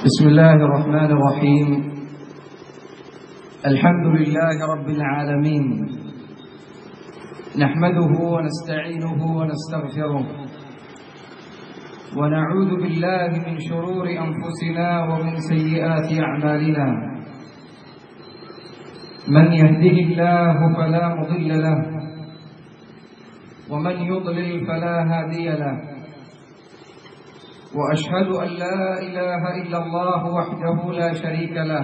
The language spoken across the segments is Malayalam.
بسم الله الرحمن الرحيم الحمد لله رب العالمين نحمده ونستعينه ونستغفره ونعوذ بالله من شرور أنفسنا ومن سيئات أعمالنا من يهده الله فلا مضل له ومن يضلل فلا هادي له واشهد ان لا اله الا الله وحده لا شريك له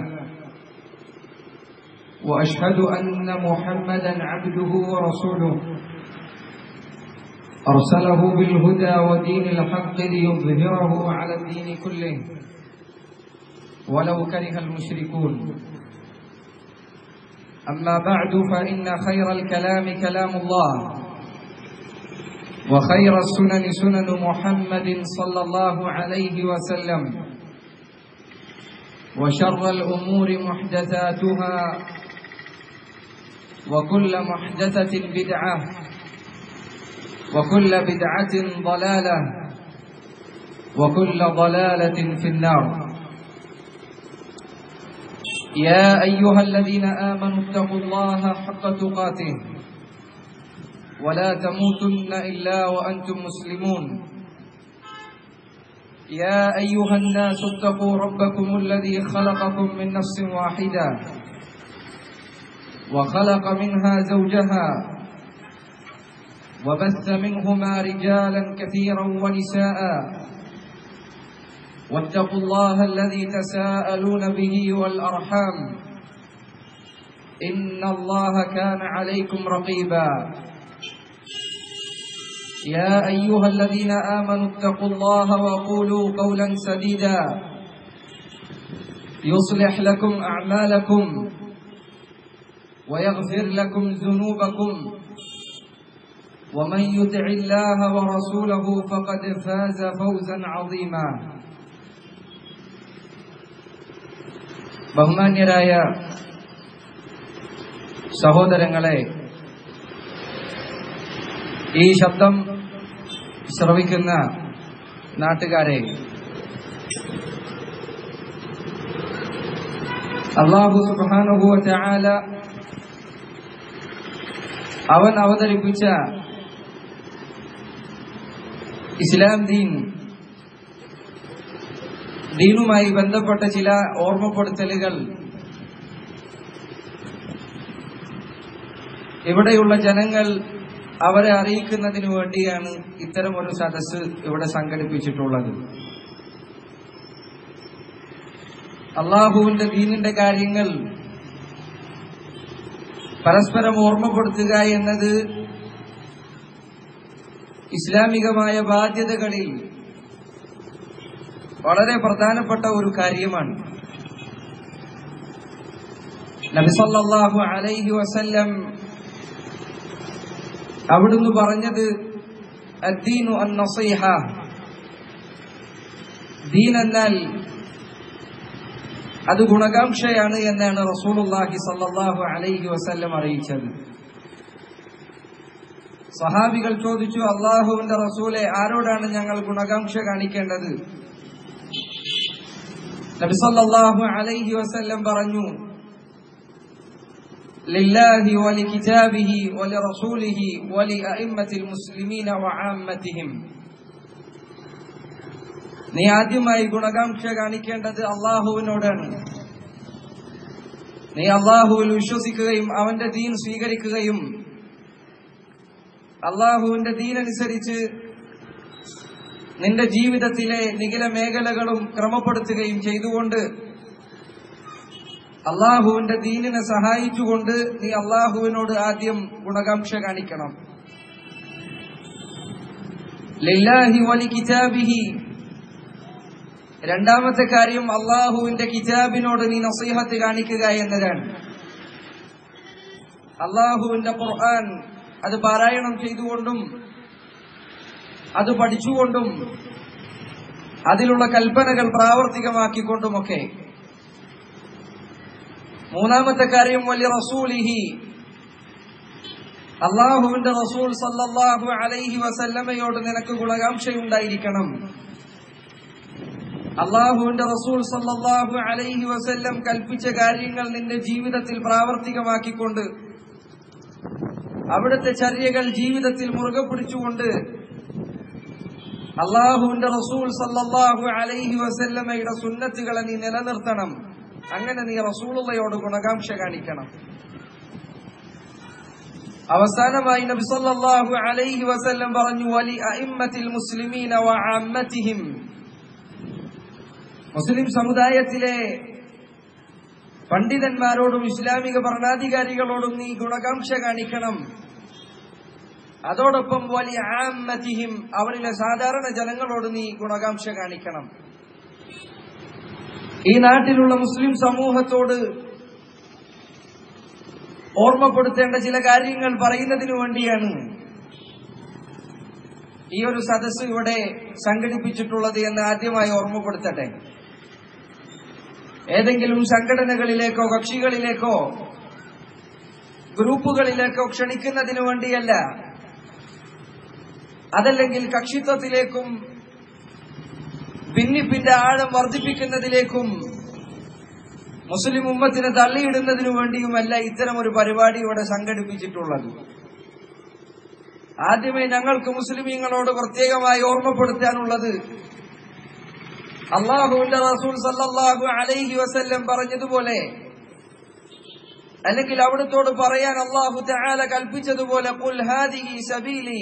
واشهد ان محمدا عبده ورسوله ارسله بالهدى ودين الحق ليظهره على الدين كله ولو كره المشركون اما بعد فان خير الكلام كلام الله وخير السنن سنن محمد صلى الله عليه وسلم وشر الأمور محدثاتها وكل محدثة بدعة وكل بدعة ضلالة وكل ضلالة في النار يا أيها الذين آمنوا اتقوا الله حق تقاته ولا تموتن إلا وأنتم مسلمون يا أيها الناس اتقوا ربكم الذي خلقكم من نفس واحدة وخلق منها زوجها وبث منهما رجالا كثيرا ونساء واتقوا الله الذي تساءلون به والأرحام إن الله كان عليكم رقيبا يا أيها الذين آمنوا اتقوا الله وقولوا قولا سديدا يصلح لكم أعمالكم ويغفر لكم ذنوبكم ومن يطع الله ورسوله فقد فاز فوزا عظيما ബഹുമാന്യരായ സഹോദരങ്ങളെ ഈ ശബ്ദം ശ്രവിക്കുന്ന നാട്ടുകാരെ അള്ളാഹു സുബാനുഭവ ചാല അവൻ അവതരിപ്പിച്ച ഇസ്ലാം ദീൻ ദീനുമായി ബന്ധപ്പെട്ട ചില ഓർമ്മപ്പെടുത്തലുകൾ ഇവിടെയുള്ള ജനങ്ങൾ അവരെ അറിയിക്കുന്നതിന് വേണ്ടിയാണ് ഇത്തരം ഒരു സദസ് ഇവിടെ സംഘടിപ്പിച്ചിട്ടുള്ളത് അള്ളാഹുവിന്റെ ദീനിന്റെ കാര്യങ്ങൾ പരസ്പരം ഓർമ്മപ്പെടുത്തുക എന്നത് ഇസ്ലാമികമായ ബാധ്യതകളിൽ വളരെ പ്രധാനപ്പെട്ട ഒരു കാര്യമാണ് നബിസല്ലാഹു അലൈഹി വസല്ലം അവിടുന്ന് പറഞ്ഞത് അദ്ദീനു അന്നസീഹ ദീൻ എന്നാൽ അത് ഗുണകാംക്ഷയാണ് എന്നാണ് റസൂലുള്ളാഹി സല്ലല്ലാഹു അലൈഹി വസല്ലം അറിയിച്ചത് സഹാബികൾ ചോദിച്ചു അള്ളാഹുവിന്റെ റസൂലെ ആരോടാണ് ഞങ്ങൾ ഗുണകാംക്ഷ കാണിക്കേണ്ടത് നബി സല്ലല്ലാഹു അലൈഹി വസല്ലം പറഞ്ഞു لله ولكتابه ولرسوله ولأئمة المسلمين وعامتهم നീ ആദ്യമായി ഗുണകാംക്ഷ കാണിക്കേണ്ടത് അള്ളാഹുവിനോടാണ് നീ അള്ളാഹുവിൽ വിശ്വസിക്കുകയും അവന്റെ ദീൻ സ്വീകരിക്കുകയും അള്ളാഹുവിന്റെ ദീനനുസരിച്ച് നിന്റെ ജീവിതത്തിലെ നിഖില മേഖലകളും ക്രമപ്പെടുത്തുകയും ചെയ്തുകൊണ്ട് അള്ളാഹുവിന്റെ ദീനിനെ സഹായിച്ചുകൊണ്ട് നീ അള്ളാഹുവിനോട് ആദ്യം ഗുണകാംക്ഷ കാണിക്കണം ലില്ലാഹി വലി കിതാബിഹി രണ്ടാമത്തെ കാര്യം അള്ളാഹുവിന്റെ കിതാബിനോട് നീ നസീഹത്ത് കാണിക്കുക എന്നതാണ് അള്ളാഹുവിന്റെ ഖുർആൻ അത് പാരായണം ചെയ്തുകൊണ്ടും അത് പഠിച്ചുകൊണ്ടും അതിലുള്ള കൽപ്പനകൾ പ്രാവർത്തികമാക്കിക്കൊണ്ടുമൊക്കെ മൂന്നാമത്തെ കാര്യം വലിയ റസൂലിഹി അള്ളാഹുവിന്റെ റസൂൽ സല്ലല്ലാഹു അലൈഹി വസല്ലമയോട് നിനക്ക് ഗുണകാംക്ഷയുണ്ടായിരിക്കണം അള്ളാഹുവിന്റെ റസൂൽ സല്ലല്ലാഹു അലൈഹി വസല്ലം കൽപ്പിച്ച കാര്യങ്ങൾ നിന്റെ ജീവിതത്തിൽ പ്രാവർത്തികമാക്കിക്കൊണ്ട് അവിടുത്തെ ചര്യകൾ ജീവിതത്തിൽ മുറുകെ പിടിച്ചുകൊണ്ട് അള്ളാഹുവിന്റെ റസൂൽ സല്ലല്ലാഹു അലൈഹി വസല്ലമയുടെ സുന്നത്തുകളെ നീ നിലനിർത്തണം അങ്ങനെ നീ റസൂലുള്ളയോട് ഗുണകാംക്ഷ കാണിക്കണം അവസാനമായി നബി സല്ലല്ലാഹു അലൈഹി വസല്ലം പറഞ്ഞു വലി അഇമ്മത്തിൽ മുസ്ലിമീന വഅമ്മത്തിഹിം മുസ്ലിം സമുദായത്തിലെ പണ്ഡിതന്മാരോടും ഇസ്ലാമിക ഭരണാധികാരികളോടും നീ ഗുണകാംക്ഷ കാണിക്കണം അതോടൊപ്പം വലിയ ആമ്മത്തിഹിം അവരിലെ സാധാരണ ജനങ്ങളോട് നീ ഗുണകാംക്ഷ കാണിക്കണം ഈ നാട്ടിലുള്ള മുസ്ലിം സമൂഹത്തോട് ഓർമ്മപ്പെടുത്തേണ്ട ചില കാര്യങ്ങൾ പറയുന്നതിനു വേണ്ടിയാണ് ഈ ഒരു സദസ്സ് ഇവിടെ സംഘടിപ്പിച്ചിട്ടുള്ളത് എന്ന് ആദ്യമായി ഓർമ്മപ്പെടുത്തട്ടെ ഏതെങ്കിലും സംഘടനകളിലേക്കോ കക്ഷികളിലേക്കോ ഗ്രൂപ്പുകളിലേക്കോ ക്ഷണിക്കുന്നതിനു വേണ്ടിയല്ല അതല്ലെങ്കിൽ കക്ഷിത്വത്തിലേക്കും ഭിന്നിപ്പിന്റെ ആഴം വർദ്ധിപ്പിക്കുന്നതിലേക്കും മുസ്ലിം ഉമ്മത്തിനെ തള്ളിയിടുന്നതിനു വേണ്ടിയുമല്ല ഇത്തരം ഒരു പരിപാടി ഇവിടെ സംഘടിപ്പിച്ചിട്ടുള്ളത് ആദ്യമേ ഞങ്ങൾക്ക് മുസ്ലിമീങ്ങളോട് പ്രത്യേകമായി ഓർമ്മപ്പെടുത്താനുള്ളത് അള്ളാഹുവിന്റെ റസൂൽ സല്ലല്ലാഹു അലൈഹി വസല്ലം പറഞ്ഞതുപോലെ അല്ലെങ്കിൽ അവിടുത്തോട് പറയാൻ അള്ളാഹു തആല കൽപ്പിച്ചതുപോലെ ഖുൽ ഹാദിഹി സബീലി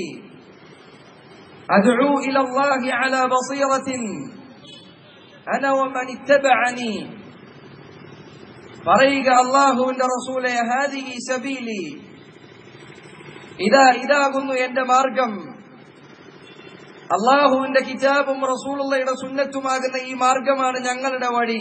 അദ്ഉ ഇല അല്ലാഹി അലാ ബസീറത്തിൻ അന വമൻ ഇത്തബഅനി പറയുക അള്ളാഹുവിന്റെ റസൂലെ ഹാദിഹി സബീലി ഇതാ ഇതാകുന്നു എന്റെ മാർഗം അള്ളാഹുവിന്റെ കിതാബും റസൂലുള്ളയുടെ സുന്നത്തുമാകുന്ന ഈ മാർഗമാണ് ഞങ്ങളുടെ വഴി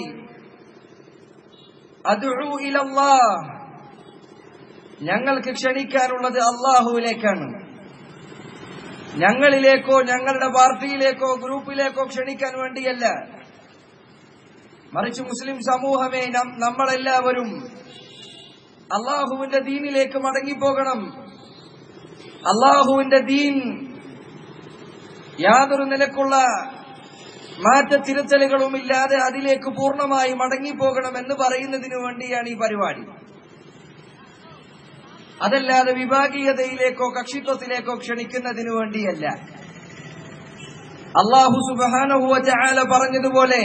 അദ്ഉ ഇലല്ലാഹ് ഞങ്ങൾക്ക് ക്ഷണിക്കാനുള്ളത് അള്ളാഹുവിലേക്കാണ് ഞങ്ങളിലേക്കോ ഞങ്ങളുടെ പാർട്ടിയിലേക്കോ ഗ്രൂപ്പിലേക്കോ ക്ഷണിക്കാൻ വേണ്ടിയല്ല മറിച്ച് മുസ്ലിം സമൂഹമേ നം- നമ്മളെല്ലാവരും അള്ളാഹുവിന്റെ ദീനിലേക്ക് മടങ്ങിപ്പോകണം അള്ളാഹുവിന്റെ ദീൻ യാതൊരു നിലക്കുള്ള മാറ്റത്തിരുത്തലുകളുമില്ലാതെ അതിലേക്ക് പൂർണ്ണമായി മടങ്ങിപ്പോകണം എന്ന് പറയുന്നതിനു വേണ്ടിയാണ് ഈ പരിപാടി അതല്ലാതെ വിഭാഗീയതയിലേക്കോ കക്ഷിത്വത്തിലേക്കോ ക്ഷണിക്കുന്നതിനു വേണ്ടിയല്ല അള്ളാഹു സുബാനഹുവ ചാല പറഞ്ഞതുപോലെ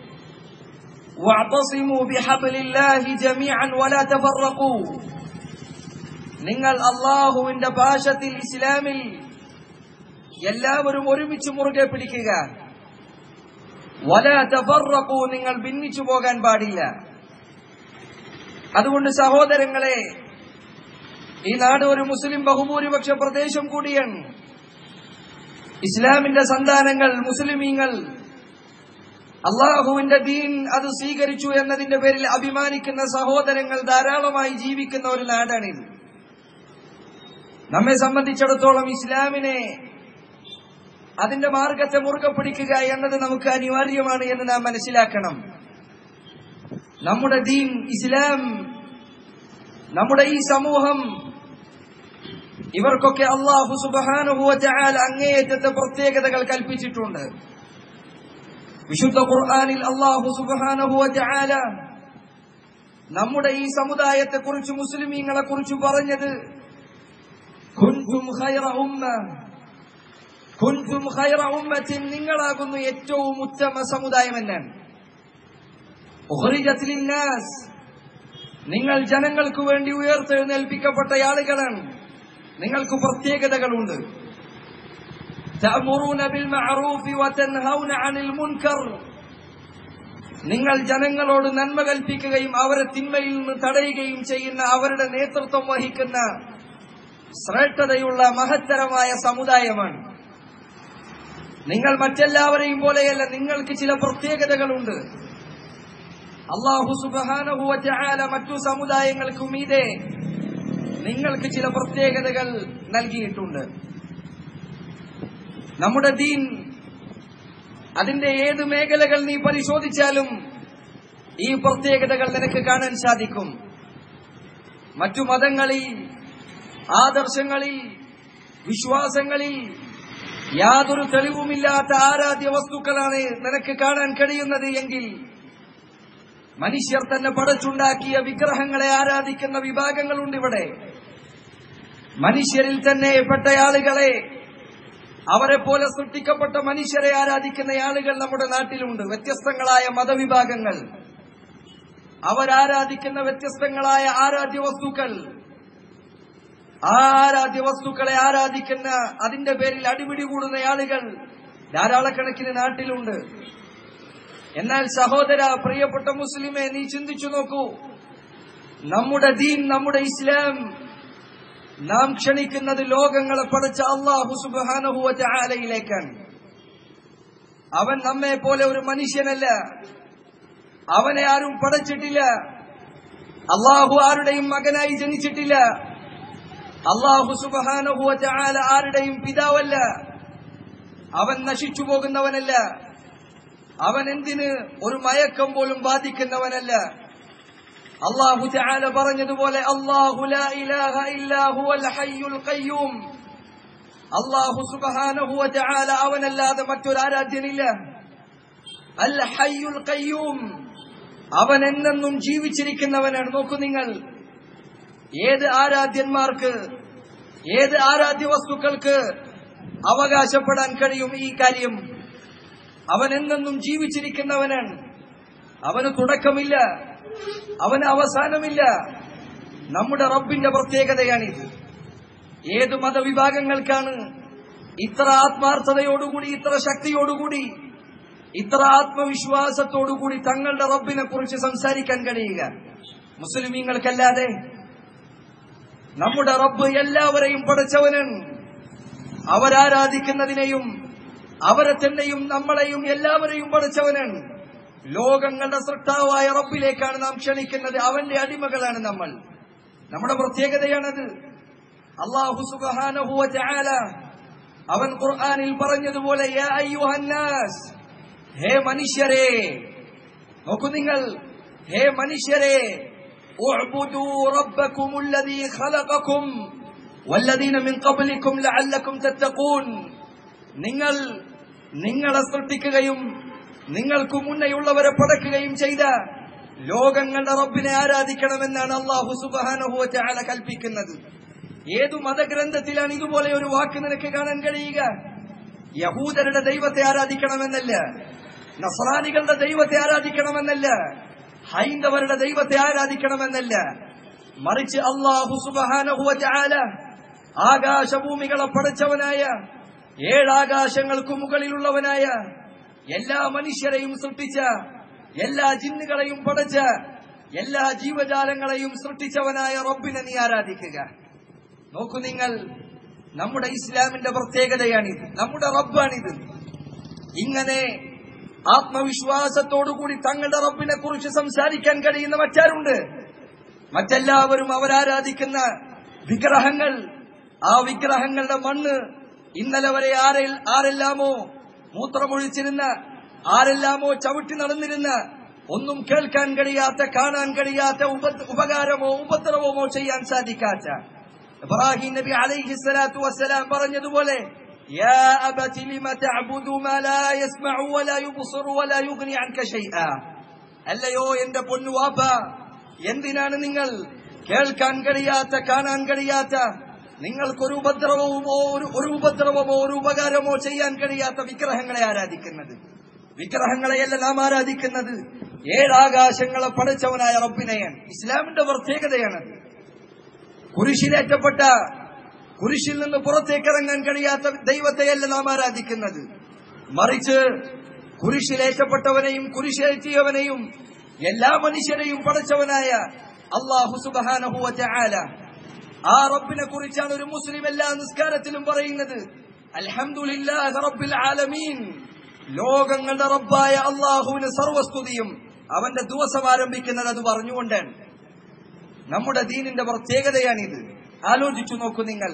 واعتصموا بحبل الله جميعا ولا تفرقوا നിങ്ങൾ അള്ളാഹുവിന്റെ ഭാഷത്തിൽ ഇസ്ലാമിൽ എല്ലാവരും ഒരുമിച്ച് മുറുകെ പിടിക്കുക വല തഫറഖു നിങ്ങൾ ഭിന്നിച്ചു പോകാൻ പാടില്ല അതുകൊണ്ട് സഹോദരങ്ങളെ ഈ നാട് ഒരു മുസ്ലിം ബഹുഭൂരിപക്ഷ പ്രദേശം കൂടിയാണ് ഇസ്ലാമിന്റെ സന്താനങ്ങൾ മുസ്ലിമീങ്ങൾ അള്ളാഹുവിന്റെ ദീൻ അത് സ്വീകരിച്ചു എന്നതിന്റെ പേരിൽ അഭിമാനിക്കുന്ന സഹോദരങ്ങൾ ധാരാളമായി ജീവിക്കുന്ന ഒരു നാടാണിത് നമ്മെ സംബന്ധിച്ചിടത്തോളം ഇസ്ലാമിനെ അതിന്റെ മാർഗത്തെ മുറുകെ പിടിക്കുക എന്നത് നമുക്ക് അനിവാര്യമാണ് എന്ന് നാം മനസ്സിലാക്കണം നമ്മുടെ ദീൻ ഇസ്ലാം നമ്മുടെ ഈ സമൂഹം ഇവർക്കൊക്കെ അള്ളാഹു സുബാനുഭവ അങ്ങേയറ്റത്തെ പ്രത്യേകതകൾ കൽപ്പിച്ചിട്ടുണ്ട് വിശുദ്ധ ഖുർആാനിൽ അള്ളാഹു സുബാനുഭവ നമ്മുടെ ഈ സമുദായത്തെ കുറിച്ച് മുസ്ലിമീങ്ങളെ കുറിച്ച് പറഞ്ഞത് കുൻതും ഖൈറ ഉമ്മ കുൻതും ഖൈറ ഉമ്മത്തിൻ നിങ്ങളാകുന്നു ഏറ്റവും ഉത്തമ സമുദായം എന്നാണ് ഉഖ്രിജത് ലിന്നാസ് നിങ്ങൾ ജനങ്ങൾക്ക് വേണ്ടി ഉയർത്തെഴുന്നേൽപ്പിക്കപ്പെട്ട ആളുകളാണ് നിങ്ങൾക്ക് പ്രത്യേകതകളുണ്ട് تأمرون بالمعروف وتنهون عن المنكر നിങ്ങൾ ജനങ്ങളോട് നന്മ കൽപ്പിക്കുകയും അവരെ തിന്മയിൽ നിന്ന് തടയുകയും ചെയ്യുന്ന അവരുടെ നേതൃത്വം വഹിക്കുന്ന ശ്രേഷ്ഠതയുള്ള മഹത്തരമായ സമുദായമാണ് നിങ്ങൾ മറ്റെല്ലാവരെയും പോലെയല്ല നിങ്ങൾക്ക് ചില പ്രത്യേകതകളുണ്ട് അള്ളാഹു സുബാനഹുവ ചാല മറ്റു സമുദായങ്ങൾക്കും ഇതേ നിങ്ങൾക്ക് ചില പ്രത്യേകതകൾ നൽകിയിട്ടുണ്ട് നമ്മുടെ ദീൻ അതിന്റെ ഏത് മേഖലകൾ നീ പരിശോധിച്ചാലും ഈ പ്രത്യേകതകൾ നിനക്ക് കാണാൻ സാധിക്കും മറ്റു മതങ്ങളിൽ ആദർശങ്ങളിൽ വിശ്വാസങ്ങളിൽ യാതൊരു തെളിവുമില്ലാത്ത ആരാധ്യ വസ്തുക്കളാണ് നിനക്ക് കാണാൻ കഴിയുന്നത് എങ്കിൽ മനുഷ്യർ തന്നെ പടച്ചുണ്ടാക്കിയ വിഗ്രഹങ്ങളെ ആരാധിക്കുന്ന വിഭാഗങ്ങളുണ്ട് ഇവിടെ മനുഷ്യരിൽ തന്നെ പെട്ട ആളുകളെ അവരെ പോലെ സൃഷ്ടിക്കപ്പെട്ട മനുഷ്യരെ ആരാധിക്കുന്ന ആളുകൾ നമ്മുടെ നാട്ടിലുണ്ട് വ്യത്യസ്തങ്ങളായ മതവിഭാഗങ്ങൾ അവരാരാധിക്കുന്ന വ്യത്യസ്തങ്ങളായ ആരാധ്യ വസ്തുക്കൾ ആ ആരാധ്യ വസ്തുക്കളെ ആരാധിക്കുന്ന അതിന്റെ പേരിൽ അടിപിടി കൂടുന്ന ആളുകൾ ധാരാളക്കണക്കിന് നാട്ടിലുണ്ട് എന്നാൽ സഹോദര പ്രിയപ്പെട്ട മുസ്ലിമെ നീ ചിന്തിച്ചു നോക്കൂ നമ്മുടെ ദീൻ നമ്മുടെ ഇസ്ലാം നാം ക്ഷണിക്കുന്നത് ലോകങ്ങളെ പഠിച്ച അള്ളാഹു സുബാനഹുവ ആലയിലേക്കാണ് അവൻ നമ്മെ പോലെ ഒരു മനുഷ്യനല്ല അവനെ ആരും പടച്ചിട്ടില്ല അള്ളാഹു ആരുടെയും മകനായി ജനിച്ചിട്ടില്ല അള്ളാഹു സുബാനഹുവ ആല ആരുടെയും പിതാവല്ല അവൻ നശിച്ചു പോകുന്നവനല്ല അവൻ എന്തിന് ഒരു മയക്കം പോലും ബാധിക്കുന്നവനല്ല അള്ളാഹു ചാല പറഞ്ഞതുപോലെ അള്ളാഹു ലാ ഇലാഹ ഇല്ലാ ഹുവൽ ഹയ്യുൽ ഖയ്യൂം അള്ളാഹു സുബ്ഹാനഹു വ തആല അവനല്ലാതെ മറ്റൊരു ആരാധ്യനില്ല അൽ ഹയ്യുൽ ഖയ്യൂം അവൻ എന്നെന്നും ജീവിച്ചിരിക്കുന്നവനാണ് നോക്കൂ നിങ്ങൾ ഏത് ആരാധ്യന്മാർക്ക് ഏത് ആരാധ്യ വസ്തുക്കൾക്ക് അവകാശപ്പെടാൻ കഴിയും ഈ കാര്യം അവൻ എന്നെന്നും ജീവിച്ചിരിക്കുന്നവനാണ് അവന് തുടക്കമില്ല അവന് അവസാനമില്ല നമ്മുടെ റബ്ബിന്റെ പ്രത്യേകതയാണിത് ഏത് മതവിഭാഗങ്ങൾക്കാണ് ഇത്ര ആത്മാർത്ഥതയോടുകൂടി ഇത്ര ശക്തിയോടുകൂടി ഇത്ര ആത്മവിശ്വാസത്തോടുകൂടി തങ്ങളുടെ റബ്ബിനെ കുറിച്ച് സംസാരിക്കാൻ കഴിയുക മുസ്ലിമീങ്ങൾക്കല്ലാതെ നമ്മുടെ റബ്ബ് എല്ലാവരെയും പഠിച്ചവനാണ് അവരാരാധിക്കുന്നതിനെയും അവരെ തന്നെയും നമ്മളെയും എല്ലാവരെയും പഠിച്ചവനാണ് ലോകങ്ങളുടെ സൃഷ്ടാവായ റബ്ബിലേക്കാണ് നാം ക്ഷണിക്കുന്നത് അവന്റെ അടിമകളാണ് നമ്മൾ നമ്മുടെ പ്രത്യേകതയാണത് അള്ളാഹു സുബ്ഹാനഹു വ തആല അവൻ ഖുർആനിൽ പറഞ്ഞതുപോലെ യാ അയ്യുഹന്നാസ് ഹേ മനുഷ്യരെ നോക്കൂ നിങ്ങൾ ഹേ മനുഷ്യരെ ഉഅ്ബുദൂ റബ്ബക്കും الذي خلقكم والذين من قبلكم لعلكم تتقون നിങ്ങൾ നിങ്ങളെ സൃഷ്ടിക്കുകയും നിങ്ങൾക്ക് മുന്നെയുള്ളവരെ പടക്കുകയും ചെയ്ത ലോകങ്ങളുടെ റബ്ബിനെ ആരാധിക്കണമെന്നാണ് അള്ളാഹു സുബാനഹു ചാല കൽപ്പിക്കുന്നത് ഏതു മതഗ്രന്ഥത്തിലാണ് ഇതുപോലെ ഒരു വാക്ക് നിനക്ക് കാണാൻ കഴിയുക യഹൂദരുടെ ദൈവത്തെ ആരാധിക്കണമെന്നല്ല നസ്രാനികളുടെ ദൈവത്തെ ആരാധിക്കണമെന്നല്ല ഹൈന്ദവരുടെ ദൈവത്തെ ആരാധിക്കണമെന്നല്ല മറിച്ച് അള്ളാഹു സുബാനഹു ചാല ആകാശഭൂമികളെ പടച്ചവനായ ഏഴാകാശങ്ങൾക്കു മുകളിലുള്ളവനായ എല്ലാ മനുഷ്യരെയും സൃഷ്ടിച്ച എല്ലാ ജിന്നുകളെയും പടച്ച എല്ലാ ജീവജാലങ്ങളെയും സൃഷ്ടിച്ചവനായ റബ്ബിനെ നീ ആരാധിക്കുക നോക്കൂ നിങ്ങൾ നമ്മുടെ ഇസ്ലാമിന്റെ പ്രത്യേകതയാണിത് നമ്മുടെ റബ്ബാണിത് ഇങ്ങനെ ആത്മവിശ്വാസത്തോടുകൂടി തങ്ങളുടെ റബ്ബിനെ കുറിച്ച് സംസാരിക്കാൻ കഴിയുന്ന മറ്റാരുണ്ട് മറ്റെല്ലാവരും അവരാരാധിക്കുന്ന വിഗ്രഹങ്ങൾ ആ വിഗ്രഹങ്ങളുടെ മണ്ണ് ഇന്നലെ വരെ ആരിൽ ആരെല്ലാമോ മൂത്രമൊഴിച്ചിരുന്ന ആരെല്ലാമോ ചവിട്ടി നടന്നിരുന്ന ഒന്നും കേൾക്കാൻ കഴിയാത്ത കാണാൻ കഴിയാത്ത ഉപ- ഉപകാരമോ ഉപദ്രവമോ ചെയ്യാൻ സാധിക്കാത്ത ഇബ്രാഹിം നബി അലൈഹി സ്വലാത്തു വസ്സലാം പറഞ്ഞതുപോലെ يا أبت لم تعبد ما لا يسمع ولا يبصر ولا يغني عنك شيئا അല്ലയോ എന്റെ പൊന്നു വാപ്പ എന്തിനാണ് നിങ്ങൾ കേൾക്കാൻ കഴിയാത്ത കാണാൻ കഴിയാത്ത നിങ്ങൾക്കൊരു ഉപദ്രവമോ ഒരു ഒരു ഉപദ്രവമോ ഒരു ഉപകാരമോ ചെയ്യാൻ കഴിയാത്ത വിഗ്രഹങ്ങളെ ആരാധിക്കുന്നത് വിഗ്രഹങ്ങളെയല്ല നാം ആരാധിക്കുന്നത് ഏഴാകാശങ്ങളെ പടച്ചവനായ റബ്ബിനെയാണ് ഇസ്ലാമിന്റെ പ്രത്യേകതയാണത് കുരിശിലേറ്റപ്പെട്ട കുരിശിൽ നിന്ന് പുറത്തേക്കിറങ്ങാൻ കഴിയാത്ത ദൈവത്തെയല്ല നാം ആരാധിക്കുന്നത് മറിച്ച് കുരിശിലേറ്റപ്പെട്ടവനെയും കുരിശേറ്റിയവനെയും എല്ലാ മനുഷ്യരെയും പടച്ചവനായ അള്ളാഹു സുബാനഹുവ ആല ആ റബ്ബിനെ കുറിച്ചാണ് ഒരു മുസ്ലിം എല്ലാ നിസ്കാരത്തിലും പറയുന്നത് അൽഹംദുലില്ലാഹി റബ്ബിൽ ആലമീൻ ലോകങ്ങളുടെ റബ്ബായ അള്ളാഹുവിന് സർവസ്തുതിയും അവന്റെ ദിവസം ആരംഭിക്കുന്നത് അത് പറഞ്ഞുകൊണ്ടാണ് നമ്മുടെ ദീനിന്റെ പ്രത്യേകതയാണിത് ആലോചിച്ചു നോക്കൂ നിങ്ങൾ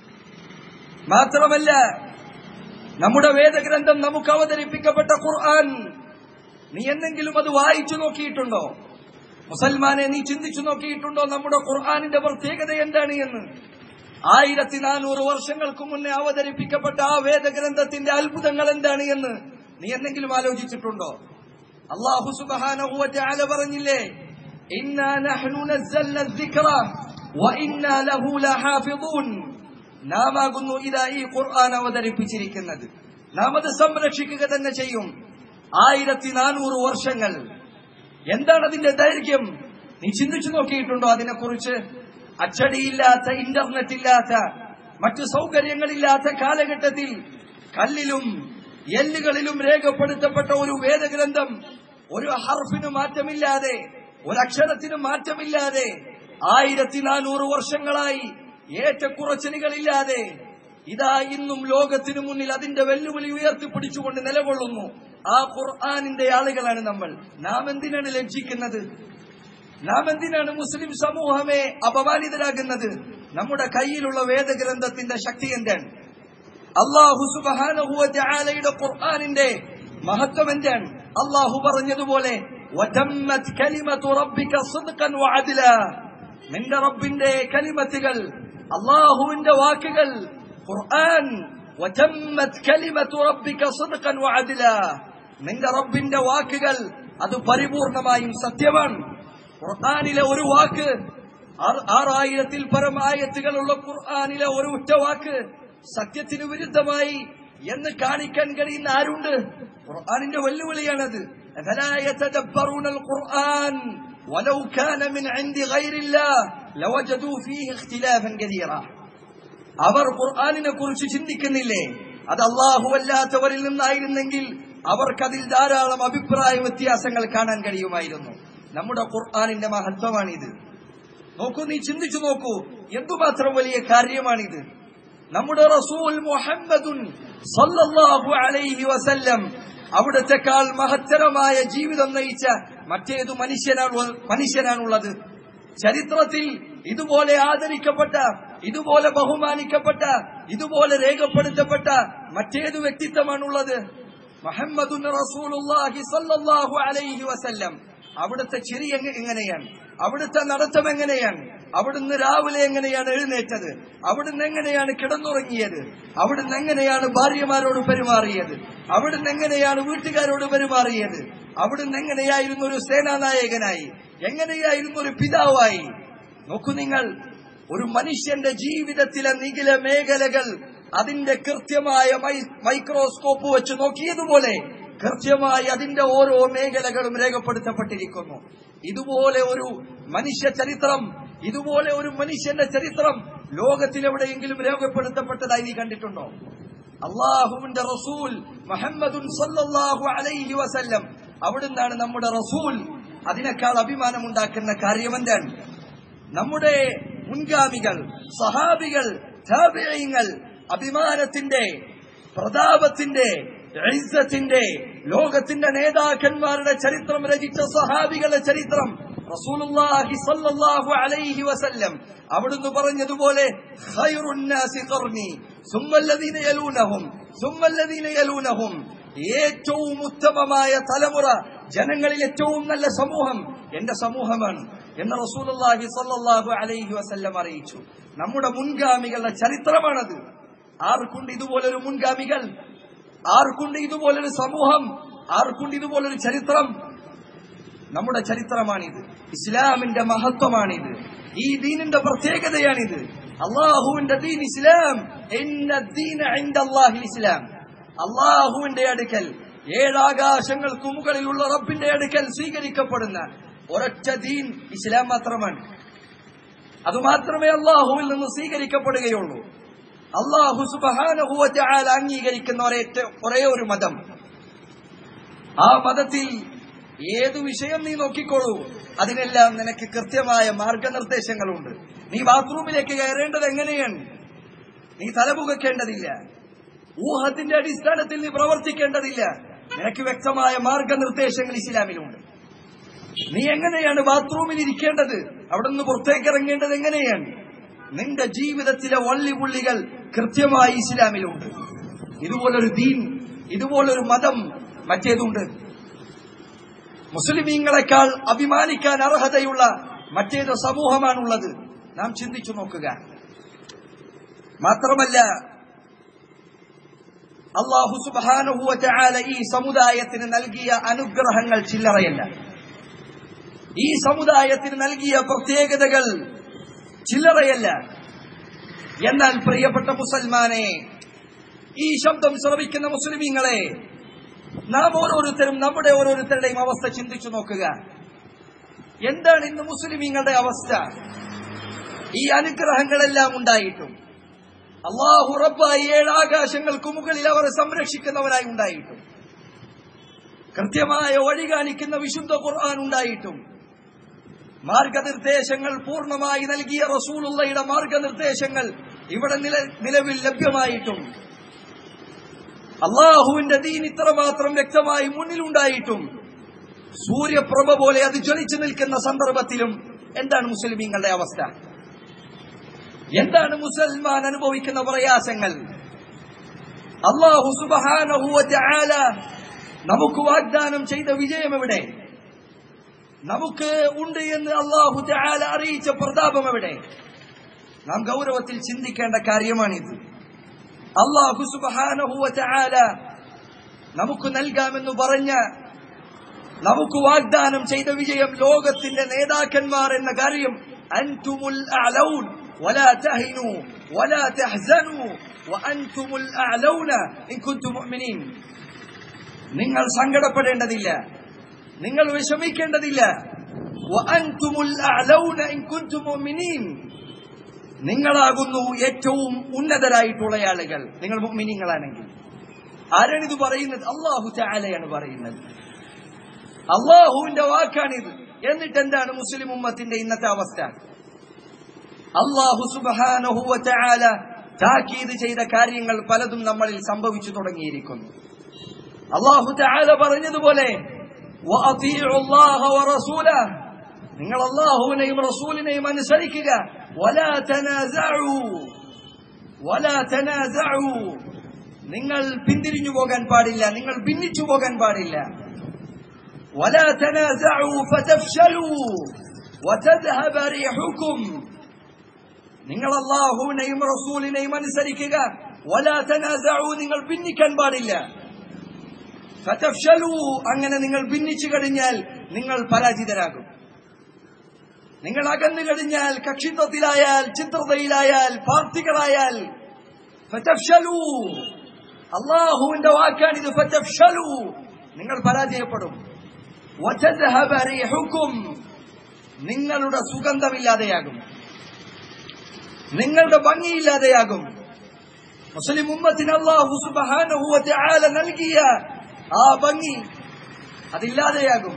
മാത്രമല്ല നമ്മുടെ വേദഗ്രന്ഥം നമുക്ക് അവതരിപ്പിക്കപ്പെട്ട ഖുർആൻ നീ എന്തെങ്കിലും അത് വായിച്ചു നോക്കിയിട്ടുണ്ടോ മുസൽമാനെ നീ ചിന്തിച്ചു നോക്കിയിട്ടുണ്ടോ നമ്മുടെ ഖുർആാനിന്റെ പ്രത്യേകത എന്താണ് എന്ന് ആയിരത്തി നാനൂറ് വർഷങ്ങൾക്ക് മുന്നേ അവതരിപ്പിക്കപ്പെട്ട ആ വേദഗ്രന്ഥത്തിന്റെ അത്ഭുതങ്ങൾ എന്താണ് എന്ന് നീ എന്തെങ്കിലും ആലോചിച്ചിട്ടുണ്ടോ അള്ളാഹു സുബ്ഹാനഹു വ തആല പറഞ്ഞില്ലേ ഇന്നാ നഹ്നു നസ്സൽന الذിക്റ വഇന്നാ ലഹു ലഹാഫിദൂൻ നാം ആകുന്നു ഇതാ ഈ ഖുർആൻ അവതരിപ്പിച്ചിരിക്കുന്നത് നാം അത് സംരക്ഷിക്കുക തന്നെ ചെയ്യും ആയിരത്തി നാനൂറ് വർഷങ്ങൾ എന്താണ് അതിന്റെ ദൈർഘ്യം നീ ചിന്തിച്ചു നോക്കിയിട്ടുണ്ടോ അതിനെക്കുറിച്ച് അച്ചടിയില്ലാത്ത ഇന്റർനെറ്റ് ഇല്ലാത്ത മറ്റു സൗകര്യങ്ങളില്ലാത്ത കാലഘട്ടത്തിൽ കല്ലിലും എല്ലുകളിലും രേഖപ്പെടുത്തപ്പെട്ട ഒരു വേദഗ്രന്ഥം ഒരു ഹർഫിന് മാറ്റമില്ലാതെ ഒരക്ഷരത്തിന് മാറ്റമില്ലാതെ ആയിരത്തി നാനൂറ് വർഷങ്ങളായി ഏറ്റക്കുറച്ചിലുകളില്ലാതെ ഇതാ ഇന്നും ലോകത്തിനു മുന്നിൽ അതിന്റെ വെല്ലുവിളി ഉയർത്തിപ്പിടിച്ചുകൊണ്ട് നിലകൊള്ളുന്നു ആ ഖുർആാനിന്റെ ആളുകളാണ് നമ്മൾ നാം എന്തിനാണ് ലജ്ജിക്കുന്നത് നാം എന്തിനാണ് മുസ്ലിം സമൂഹമേ അപമാനിതരാകുന്നത് നമ്മുടെ കയ്യിലുള്ള വേദഗ്രന്ഥത്തിന്റെ ശക്തി എന്താണ് അള്ളാഹു സുബാനഹുവ ജാലയുടെ ഖുർആാനിന്റെ മഹത്വം എന്താണ് അള്ളാഹു പറഞ്ഞതുപോലെ وَتَمَّتْ كَلِمَةُ رَبِّكَ صِدْقًا وَعَدْلًا നിന്റെ റബ്ബിന്റെ കലിമത്തുകൾ അള്ളാഹുവിന്റെ വാക്കുകൾ ഖുർആൻ وَتَمَّتْ كَلِمَةُ رَبِّكَ صِدْقًا وَعَدْلًا നിന്റെ റബ്ബിന്റെ വാക്കുകൾ അത് പരിപൂർണമായും സത്യമാണ് ഖുർആനിലെ ഒരു വാക്ക് ആറ് ആറായിരത്തിൽ പരം ആയത്തുകളുള്ള ഖുർആനിലെ ഒരു ഒറ്റ വാക്ക് സത്യത്തിന് വിരുദ്ധമായി എന്ന് കാണിക്കാൻ കഴിയുന്ന ആരുണ്ട് ഖുർആനിന്റെ വെല്ലുവിളിയാണത് أفلا يتدبرون القرآن ولو كان من عند غير الله لوجدوا فيه اختلافا كثيرا അവർ ഖുർആാനിനെ കുറിച്ച് ചിന്തിക്കുന്നില്ലേ അത് അള്ളാഹുവല്ലാത്തവരിൽ നിന്നായിരുന്നെങ്കിൽ അവർക്കതിൽ ധാരാളം അഭിപ്രായ വ്യത്യാസങ്ങൾ കാണാൻ കഴിയുമായിരുന്നു നമ്മുടെ ഖുർആാനിന്റെ മഹത്വമാണിത് നോക്കൂ നീ ചിന്തിച്ചു നോക്കൂ എന്തുമാത്രം വലിയ കാര്യമാണിത് നമ്മുടെ റസൂൽ മുഹമ്മദുൻ സല്ലല്ലാഹു അലൈഹി വസല്ലം അവിടത്തെക്കാൾ മഹത്തരമായ ജീവിതം നയിച്ച മറ്റേതു മനുഷ്യനാണ് മനുഷ്യനാണുള്ളത് ചരിത്രത്തിൽ ഇതുപോലെ ആദരിക്കപ്പെട്ട ഇതുപോലെ ബഹുമാനിക്കപ്പെട്ട ഇതുപോലെ രേഖപ്പെടുത്തപ്പെട്ട മറ്റേതു വ്യക്തിത്വമാണുള്ളത് മുഹമ്മദുൻ റസൂലുള്ളാഹി സല്ലല്ലാഹു അലൈഹി വസല്ലം അവിടുത്തെ ചിരി എങ്ങ- എങ്ങനെയാണ് അവിടുത്തെ നടത്തം എങ്ങനെയാണ് അവിടുന്ന് രാവിലെ എങ്ങനെയാണ് എഴുന്നേറ്റത് അവിടുന്ന് എങ്ങനെയാണ് കിടന്നുറങ്ങിയത് അവിടുന്ന് എങ്ങനെയാണ് ഭാര്യമാരോട് പെരുമാറിയത് അവിടുന്ന് എങ്ങനെയാണ് വീട്ടുകാരോട് പെരുമാറിയത് അവിടുന്ന് എങ്ങനെയായിരുന്നു ഒരു സേനാനായകനായി എങ്ങനെയായിരുന്നു ഒരു പിതാവായി നോക്കൂ നിങ്ങൾ ഒരു മനുഷ്യന്റെ ജീവിതത്തിലെ നിഖില മേഖലകൾ അതിന്റെ കൃത്യമായ മൈ- മൈക്രോസ്കോപ്പ് വെച്ച് നോക്കിയതുപോലെ കൃത്യമായി അതിന്റെ ഓരോ മേഖലകളും രേഖപ്പെടുത്തപ്പെട്ടിരിക്കുന്നു ഇതുപോലെ ഒരു മനുഷ്യ ചരിത്രം ഇതുപോലെ ഒരു മനുഷ്യന്റെ ചരിത്രം ലോകത്തിലെവിടെയെങ്കിലും രേഖപ്പെടുത്തപ്പെട്ടതായി നീ കണ്ടിട്ടുണ്ടോ അള്ളാഹുവിന്റെ റസൂൽ മുഹമ്മദുൻ സല്ലല്ലാഹു അലൈഹി വസല്ലം അവിടുന്നാണ് നമ്മുടെ റസൂൽ അതിനേക്കാൾ അഭിമാനമുണ്ടാക്കുന്ന കാര്യമെന്താണ് നമ്മുടെ മുൻഗാമികൾ സഹാബികൾ താബിഈങ്ങൾ അഭിമാനത്തിന്റെ പ്രതാപത്തിന്റെ ഇസ്സത്തിന്റെ ലോകത്തിന്റെ നേതാക്കന്മാരുടെ ചരിത്രം രചിച്ച സഹാബികളുടെ ചരിത്രം റസൂലുള്ളാഹി സ്വല്ലല്ലാഹു അലൈഹി വസല്ലം അവിടുന്ന് പറഞ്ഞതുപോലെ ഖൈറുൻ നാസി ഖർനി സുമ്മല്ലദീന യലൂനഹും സുമ്മല്ലദീന യലൂനഹും ഏറ്റവും ഉത്തമമായ തലമുറ ജനങ്ങളിൽ ഏറ്റവും നല്ല സമൂഹം എന്റെ സമൂഹമാണ് എന്ന് റസൂലുള്ളാഹി സ്വല്ലല്ലാഹു അലൈഹി വസല്ലം അറിയിച്ചു നമ്മുടെ മുൻഗാമികളുടെ ചരിത്രമാണത് ആർക്കുണ്ട് ഇതുപോലൊരു മുൻഗാമികൾ ആർക്കുണ്ട് ഇതുപോലൊരു സമൂഹം ആർക്കുണ്ട് ഇതുപോലൊരു ചരിത്രം നമ്മുടെ ചരിത്രമാണിത് ഇസ്ലാമിന്റെ മഹത്വമാണിത് ഈ ദീനിന്റെ പ്രത്യേകതയാണിത് അള്ളാഹുവിന്റെ ദീൻ ഇസ്ലാം ഇന്ന ദീന ഇൻദല്ലാഹിൽ ഇസ്ലാം അള്ളാഹുവിന്റെ അടുക്കൽ ഏഴാകാശങ്ങൾക്ക് മുകളിലുള്ള റബ്ബിന്റെ അടുക്കൽ സ്വീകരിക്കപ്പെടുന്ന ഒരൊറ്റ ദീൻ ഇസ്ലാം മാത്രമാണ് അതുമാത്രമേ അള്ളാഹുവിൽ നിന്ന് സ്വീകരിക്കപ്പെടുകയുള്ളൂ അള്ളാഹു സുബാനുഭൂവറ്റാൽ അംഗീകരിക്കുന്ന ഒരേറ്റ ഒരേ ഒരു മതം ആ മതത്തിൽ ഏതു വിഷയം നീ നോക്കിക്കോളൂ അതിനെല്ലാം നിനക്ക് കൃത്യമായ മാർഗനിർദ്ദേശങ്ങളുണ്ട് നീ ബാത്റൂമിലേക്ക് കയറേണ്ടത് എങ്ങനെയാണ് നീ തലപുകക്കേണ്ടതില്ല ഊഹത്തിന്റെ അടിസ്ഥാനത്തിൽ നീ പ്രവർത്തിക്കേണ്ടതില്ല നിനക്ക് വ്യക്തമായ മാർഗനിർദ്ദേശങ്ങൾ ഇസ്ലാമിലുണ്ട് നീ എങ്ങനെയാണ് ബാത്റൂമിൽ ഇരിക്കേണ്ടത് അവിടെ നിന്ന് പുറത്തേക്ക് ഇറങ്ങേണ്ടത് എങ്ങനെയാണ് നിന്റെ ജീവിതത്തിലെ വള്ളിപുള്ളികൾ കൃത്യമായി ഇസ്ലാമിലുണ്ട് ഇതുപോലൊരു ദീൻ ഇതുപോലൊരു മതം മറ്റേതുണ്ട് മുസ്ലിമീങ്ങളെക്കാൾ അഭിമാനിക്കാൻ അർഹതയുള്ള മറ്റേത് സമൂഹമാണുള്ളത് നാം ചിന്തിച്ചു നോക്കുക മാത്രമല്ല അള്ളാഹു സുബാനുഹുവ ചാല ഈ സമുദായത്തിന് നൽകിയ അനുഗ്രഹങ്ങൾ ചില്ലറയല്ല ഈ സമുദായത്തിന് നൽകിയ പ്രത്യേകതകൾ ചില്ലറയല്ല എന്നാൽ പ്രിയപ്പെട്ട മുസൽമാനെ ഈ ശബ്ദം ശ്രവിക്കുന്ന മുസ്ലിമീങ്ങളെ നാം ഓരോരുത്തരും നമ്മുടെ ഓരോരുത്തരുടെയും അവസ്ഥ ചിന്തിച്ചു നോക്കുക എന്താണ് ഇന്ന് മുസ്ലിമീങ്ങളുടെ അവസ്ഥ ഈ അനുഗ്രഹങ്ങളെല്ലാം ഉണ്ടായിട്ടും അള്ളാഹു റബ്ബായി ഏഴാകാശങ്ങൾക്ക് മുകളിൽ അവരെ സംരക്ഷിക്കുന്നവരായി ഉണ്ടായിട്ടും കൃത്യമായ വഴി കാണിക്കുന്ന വിശുദ്ധ ഖുർആൻ ഉണ്ടായിട്ടും മാർഗനിർദ്ദേശങ്ങൾ പൂർണ്ണമായി നൽകിയ റസൂലുള്ളയുടെ മാർഗനിർദ്ദേശങ്ങൾ ഇവിടെ നില നിലവിൽ ലഭ്യമായിട്ടും അള്ളാഹുവിന്റെ ദീൻ ഇത്രമാത്രം വ്യക്തമായി മുന്നിലുണ്ടായിട്ടും സൂര്യപ്രഭ പോലെ അത് ജ്വലിച്ചു നിൽക്കുന്ന സന്ദർഭത്തിലും എന്താണ് മുസ്ലിമീങ്ങളുടെ അവസ്ഥ എന്താണ് മുസൽമാൻ അനുഭവിക്കുന്ന പ്രയാസങ്ങൾ അള്ളാഹു സുബാനഹുല നമുക്ക് വാഗ്ദാനം ചെയ്ത വിജയം എവിടെ നമുക്ക് ഉണ്ട് എന്ന് അള്ളാഹു ചാല അറിയിച്ച പ്രതാപം എവിടെ നാം ഗൗരവത്തിൽ ചിന്തിക്കേണ്ട കാര്യമാണിത് അള്ളാഹു സുബാനഹുവ ചാല നമുക്ക് നൽകാമെന്ന് പറഞ്ഞ നമുക്ക് വാഗ്ദാനം ചെയ്ത വിജയം ലോകത്തിന്റെ നേതാക്കന്മാർ എന്ന കാര്യം അൻതുമുൽ അലൗൻ ولا تهنوا ولا تحزنوا وأنتم الأعلون إن كنتم مؤمنين നിങ്ങൾ സങ്കടപ്പെടേണ്ടതില്ല നിങ്ങൾ വിഷമിക്കേണ്ടതില്ല وأنتم الأعلون إن كنتم مؤمنين നിങ്ങളാകുന്നു ഏറ്റവും ഉന്നതരായിട്ടുള്ള ആളുകൾ നിങ്ങൾ മുഅ്മിനീങ്ങളാണെങ്കിൽ ആരാണ് ഇത് പറയുന്നത് അള്ളാഹു ചാലയാണ് പറയുന്നത് അള്ളാഹുവിന്റെ വാക്കാണിത് എന്നിട്ട് എന്താണ് മുസ്ലിം ഉമ്മത്തിന്റെ ഇന്നത്തെ അവസ്ഥ അള്ളാഹു സുബാനഹുവ ചാല താക്കീത് ചെയ്ത കാര്യങ്ങൾ പലതും നമ്മളിൽ സംഭവിച്ചു തുടങ്ങിയിരിക്കുന്നു അള്ളാഹു ചാല പറഞ്ഞതുപോലെ وَأَطِيعُوا اللَّهَ وَرَسُولَهُ നിങ്ങൾ അള്ളാഹുവിനെയും റസൂലിനെയും അനുസരിക്കുക وَلَا تَنَازَعُوا وَلَا تَنَازَعُوا നിങ്ങൾ പിന്തിരിഞ്ഞു പോകാൻ പാടില്ല നിങ്ങൾ ഭിന്നിച്ചു പോകാൻ പാടില്ല وَلَا تَنَازَعُوا فَتَفْشَلُوا وَتَذْهَبَ رِيحُكُمْ നിങ്ങൾ അള്ളാഹുവിനെയും റസൂലിനെയും അനുസരിക്കുക وَلَا تَنَازَعُوا നിങ്ങൾ ഭിന്നിക്കാൻ പാടില്ല ഫതഫ്ശലൂ അങ്ങനെ നിങ്ങൾ ഭിന്നിച്ചു കഴിഞ്ഞാൽ നിങ്ങൾ പരാജിതരാകും നിങ്ങൾ അകന്നു കഴിഞ്ഞാൽ കക്ഷിത്വത്തിലായാൽ ചിത്രതയിലായാൽ പാർട്ടികളായാൽ ഫതഫ്ശലൂ അള്ളാഹുവിന്റെ വാക്കാണിത് ഫതഫ്ശലൂ നിങ്ങൾ പരാജയപ്പെടും വതദ്ഹബ റീഹുക്കും നിങ്ങളുടെ സുഗന്ധമില്ലാതെയാകും നിങ്ങളുടെ ഭംഗിയില്ലാതെയാകും മുസ്ലിം ഉമ്മത്തിന് അള്ളാഹു സുബ്ഹാനഹു വ തആല നൽകിയ ആ ഭംഗി അതില്ലാതെയാകും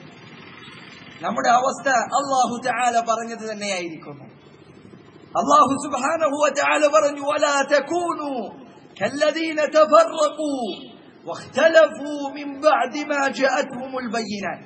നമ്മുടെ അവസ്ഥ അള്ളാഹു ചാല പറഞ്ഞത് തന്നെയായിരിക്കുന്നു അള്ളാഹു സുബ്ഹാനഹു വ തആല പറഞ്ഞു വലാ തകൂനു كالذين تفرقوا واختلفوا من بعد ما جاءتهم البينات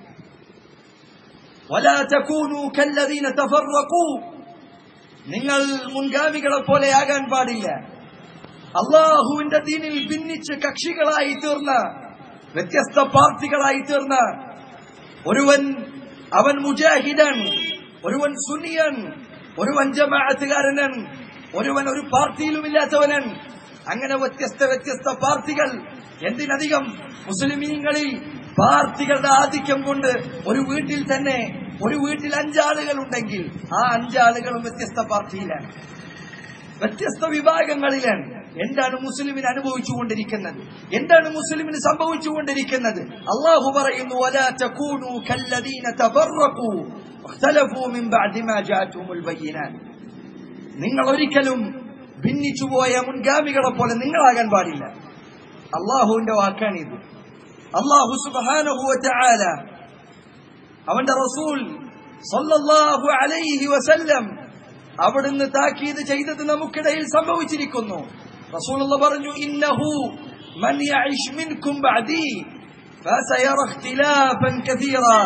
ولا تكونوا كالذين تفرقوا നിങ്ങൾ മുൻഗാമികളെ പോലെയാകാൻ പാടില്ല അള്ളാഹുവിന്റെ ദീനിൽ ഭിന്നിച്ച് കക്ഷികളായി തീർന്ന വ്യത്യസ്ത പാർട്ടികളായി തീർന്ന ഒരുവൻ അവൻ മുജാഹിദൻ ഒരുവൻ സുന്നിയൻ ഒരുവൻ ജമാഅത്തുകാരനൻ ഒരുവൻ ഒരു പാർട്ടിയിലുമില്ലാത്തവനൻ അങ്ങനെ വ്യത്യസ്ത വ്യത്യസ്ത പാർട്ടികൾ എന്തിനധികം മുസ്ലിമീങ്ങളിൽ പാർട്ടികളുടെ ആധിക്യം കൊണ്ട് ഒരു വീട്ടിൽ തന്നെ ഒരു വീട്ടിൽ അഞ്ചാളുകൾ ഉണ്ടെങ്കിൽ ആ അഞ്ചാളുകളും വ്യത്യസ്ത പാർട്ടിയിലാണ് വ്യത്യസ്ത വിഭാഗങ്ങളിലാണ് എന്താണ് മുസ്ലിമിന് അനുഭവിച്ചുകൊണ്ടിരിക്കുന്നത് എന്താണ് മുസ്ലിമിന് സംഭവിച്ചുകൊണ്ടിരിക്കുന്നത് അള്ളാഹു പറയുന്നു وَلَا تَكُونُوا كَالَّذِينَ تَفَرَّقُوا وَاخْتَلَفُوا مِنْ بَعْدِ مَا جَاءَتْهُمُ الْبَيِّنَاتُ നിങ്ങൾ ഒരിക്കലും ഭിന്നിച്ചുപോയ മുൻഗാമികളെ പോലെ നിങ്ങളാകാൻ പാടില്ല അള്ളാഹുവിന്റെ വാക്കാണിത് അള്ളാഹു സുബ്ഹാനഹു വതആല അവന്റെ റസൂൽ സല്ലല്ലാഹു അലൈഹി വസല്ലം അവിടുന്ന് താക്കീത് ചെയ്തത് നമുക്കിടയിൽ സംഭവിച്ചിരിക്കുന്നു റസൂലുള്ള പറഞ്ഞു ഇന്നഹു മൻ യഇഷ് മിൻകും ബഅദി فسيرى اختلافا كثيرا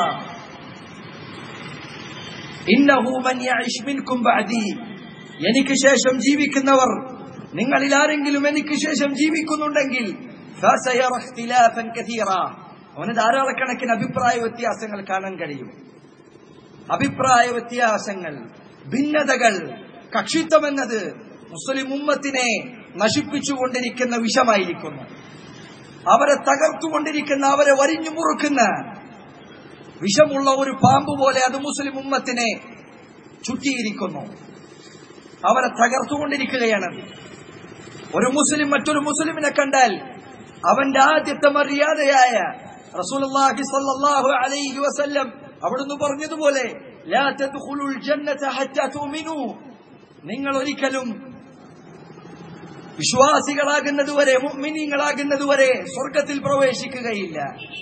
ഇന്നഹു മൻ യഇഷ് മിൻകും ബഅദി എനിക്ക് ശേഷം ജീവിക്കുന്നവർ നിങ്ങളിൽ ആരെങ്കിലും എനിക്ക് ശേഷം ജീവിക്കുന്നുണ്ടെങ്കിൽ فسيرى اختلافا كثيرا അവന് ധാരാളക്കണക്കിന് അഭിപ്രായ വ്യത്യാസങ്ങൾ കാണാൻ കഴിയും അഭിപ്രായ വ്യത്യാസങ്ങൾ ഭിന്നതകൾ കക്ഷിത്വം എന്നത് മുസ്ലിം ഉമ്മത്തിനെ നശിപ്പിച്ചുകൊണ്ടിരിക്കുന്ന വിഷമായിരിക്കുന്നു അവരെ തകർത്തുകൊണ്ടിരിക്കുന്ന അവരെ വരിഞ്ഞു മുറുക്കുന്ന വിഷമുള്ള ഒരു പാമ്പ് പോലെ അത് മുസ്ലിം ഉമ്മത്തിനെ ചുറ്റിയിരിക്കുന്നു അവരെ തകർത്തുകൊണ്ടിരിക്കുകയാണത് ഒരു മുസ്ലിം മറ്റൊരു മുസ്ലിമിനെ കണ്ടാൽ അവന്റെ ആദ്യത്തെ മര്യാദയായ റസൂലുള്ളാഹി സ്വല്ലല്ലാഹു അലൈഹി വസല്ലം അവിടുന്ന് പറഞ്ഞതുപോലെ ലാ തദ്ഖുലുൽ ജന്നത ഹത്താ തുഅ്മിനൂ നിങ്ങൾ ഒരിക്കലും വിശ്വാസികളാകുന്നതുവരെ മുഅ്മിനീങ്ങളാകുന്നതുവരെ സ്വർഗത്തിൽ പ്രവേശിക്കുകയില്ല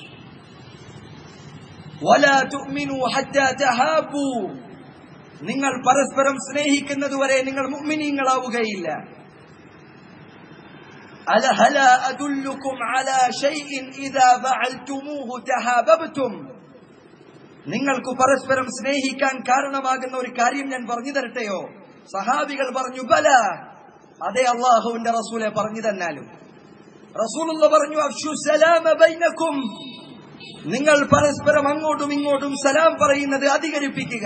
വലാ തുഅ്മിനൂ ഹത്താ തഹാബൂ നിങ്ങൾ പരസ്പരം സ്നേഹിക്കുന്നതുവരെ നിങ്ങൾ മുഅ്മിനീങ്ങളാവുകയില്ല ألا هلا أدلكم على شيء إذا فعلتموه تحاببتم നിങ്ങൾക്ക് പരസ്പരം സ്നേഹിക്കാൻ കാരണമാകുന്ന ഒരു കാര്യം ഞാൻ പറഞ്ഞു തരട്ടെയോ സഹാബികൾ പറഞ്ഞു ബല അതേ അള്ളാഹുവിന്റെ റസൂലെ പറഞ്ഞു തന്നാലും റസൂലുള്ള പറഞ്ഞു അഫ്ഷു സലാമ ബൈനക്കും നിങ്ങൾ പരസ്പരം അങ്ങോട്ടും ഇങ്ങോട്ടും സലാം പറയുന്നത് അധികരിപ്പിക്കുക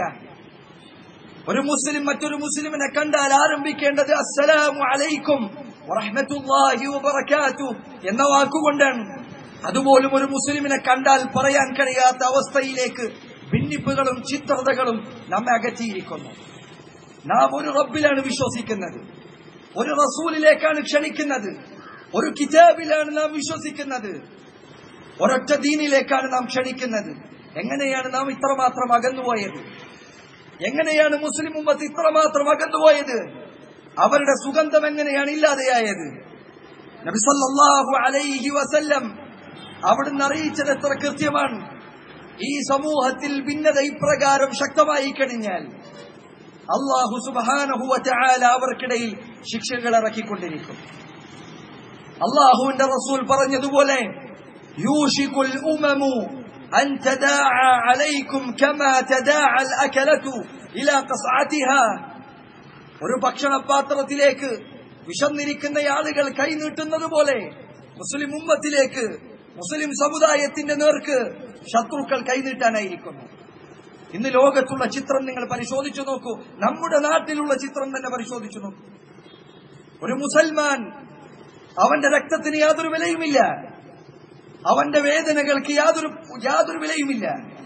ഒരു മുസ്ലിം മറ്റൊരു മുസ്ലിമിനെ കണ്ടാൽ ആരംഭിക്കേണ്ടത് അസ്സലാമു അലൈക്കും വറഹ്മത്തുള്ളാഹി വബറകാതു എന്ന വാക്കുകൊണ്ടാണ് അതുപോലും ഒരു മുസ്ലിമിനെ കണ്ടാൽ പറയാൻ കഴിയാത്ത അവസ്ഥയിലേക്ക് ഭിന്നിപ്പുകളും ചിത്രതകളും നമ്മെ അകറ്റിയിരിക്കുന്നു നാം ഒരു റബ്ബിലാണ് വിശ്വസിക്കുന്നത് ഒരു റസൂലിലേക്കാണ് ക്ഷണിക്കുന്നത് ഒരു കിതാബിലാണ് നാം വിശ്വസിക്കുന്നത് ഒരൊറ്റ ദീനിലേക്കാണ് നാം ക്ഷണിക്കുന്നത് എങ്ങനെയാണ് നാം ഇത്രമാത്രം അകന്നുപോയത് എങ്ങനെയാണ് മുസ്ലിം ഉമ്മത്ത് ഇത്രമാത്രം അകന്നുപോയത് അവരുടെ സുഗന്ധം എങ്ങനെയാണ് ഇല്ലാതെയായത് നബിസല്ലാഹു അലൈഹി വസല്ലം അവിടുന്ന് അറിയിച്ചത് എത്ര കൃത്യമാണ് ഈ സമൂഹത്തിൽ ഭിന്നത ഇപ്രകാരം ശക്തമായി കഴിഞ്ഞാൽ അള്ളാഹു സുബാനഹുവ ചായാല അവർക്കിടയിൽ ശിക്ഷകൾ ഇറക്കിക്കൊണ്ടിരിക്കും അള്ളാഹുവിന്റെ റസൂൽ പറഞ്ഞതുപോലെ യൂഷിക്കുൽ ഉമമു أن تداعى عليكم كما تداعى الأكلة إلى قصعتها ഒരു ഭക്ഷണപാത്രത്തിലേക്ക് വിശന്നിരിക്കുന്ന ആളുകൾ കൈനീട്ടുന്നത് പോലെ മുസ്ലിം ഉമ്മത്തിലേക്ക് മുസ്ലിം സമുദായത്തിന്റെ നേർക്ക് ശത്രുക്കൾ കൈനീട്ടാനായിരിക്കുന്നു ഇന്ന് ലോകത്തുള്ള ചിത്രം നിങ്ങൾ പരിശോധിച്ചു നോക്കൂ നമ്മുടെ നാട്ടിലുള്ള ചിത്രം തന്നെ പരിശോധിച്ചു നോക്കൂ ഒരു മുസൽമാൻ അവന്റെ രക്തത്തിന് യാതൊരു വിലയുമില്ല അവന്റെ വേദനകൾക്ക് യാതൊരു യാതൊരു വിലയുമില്ല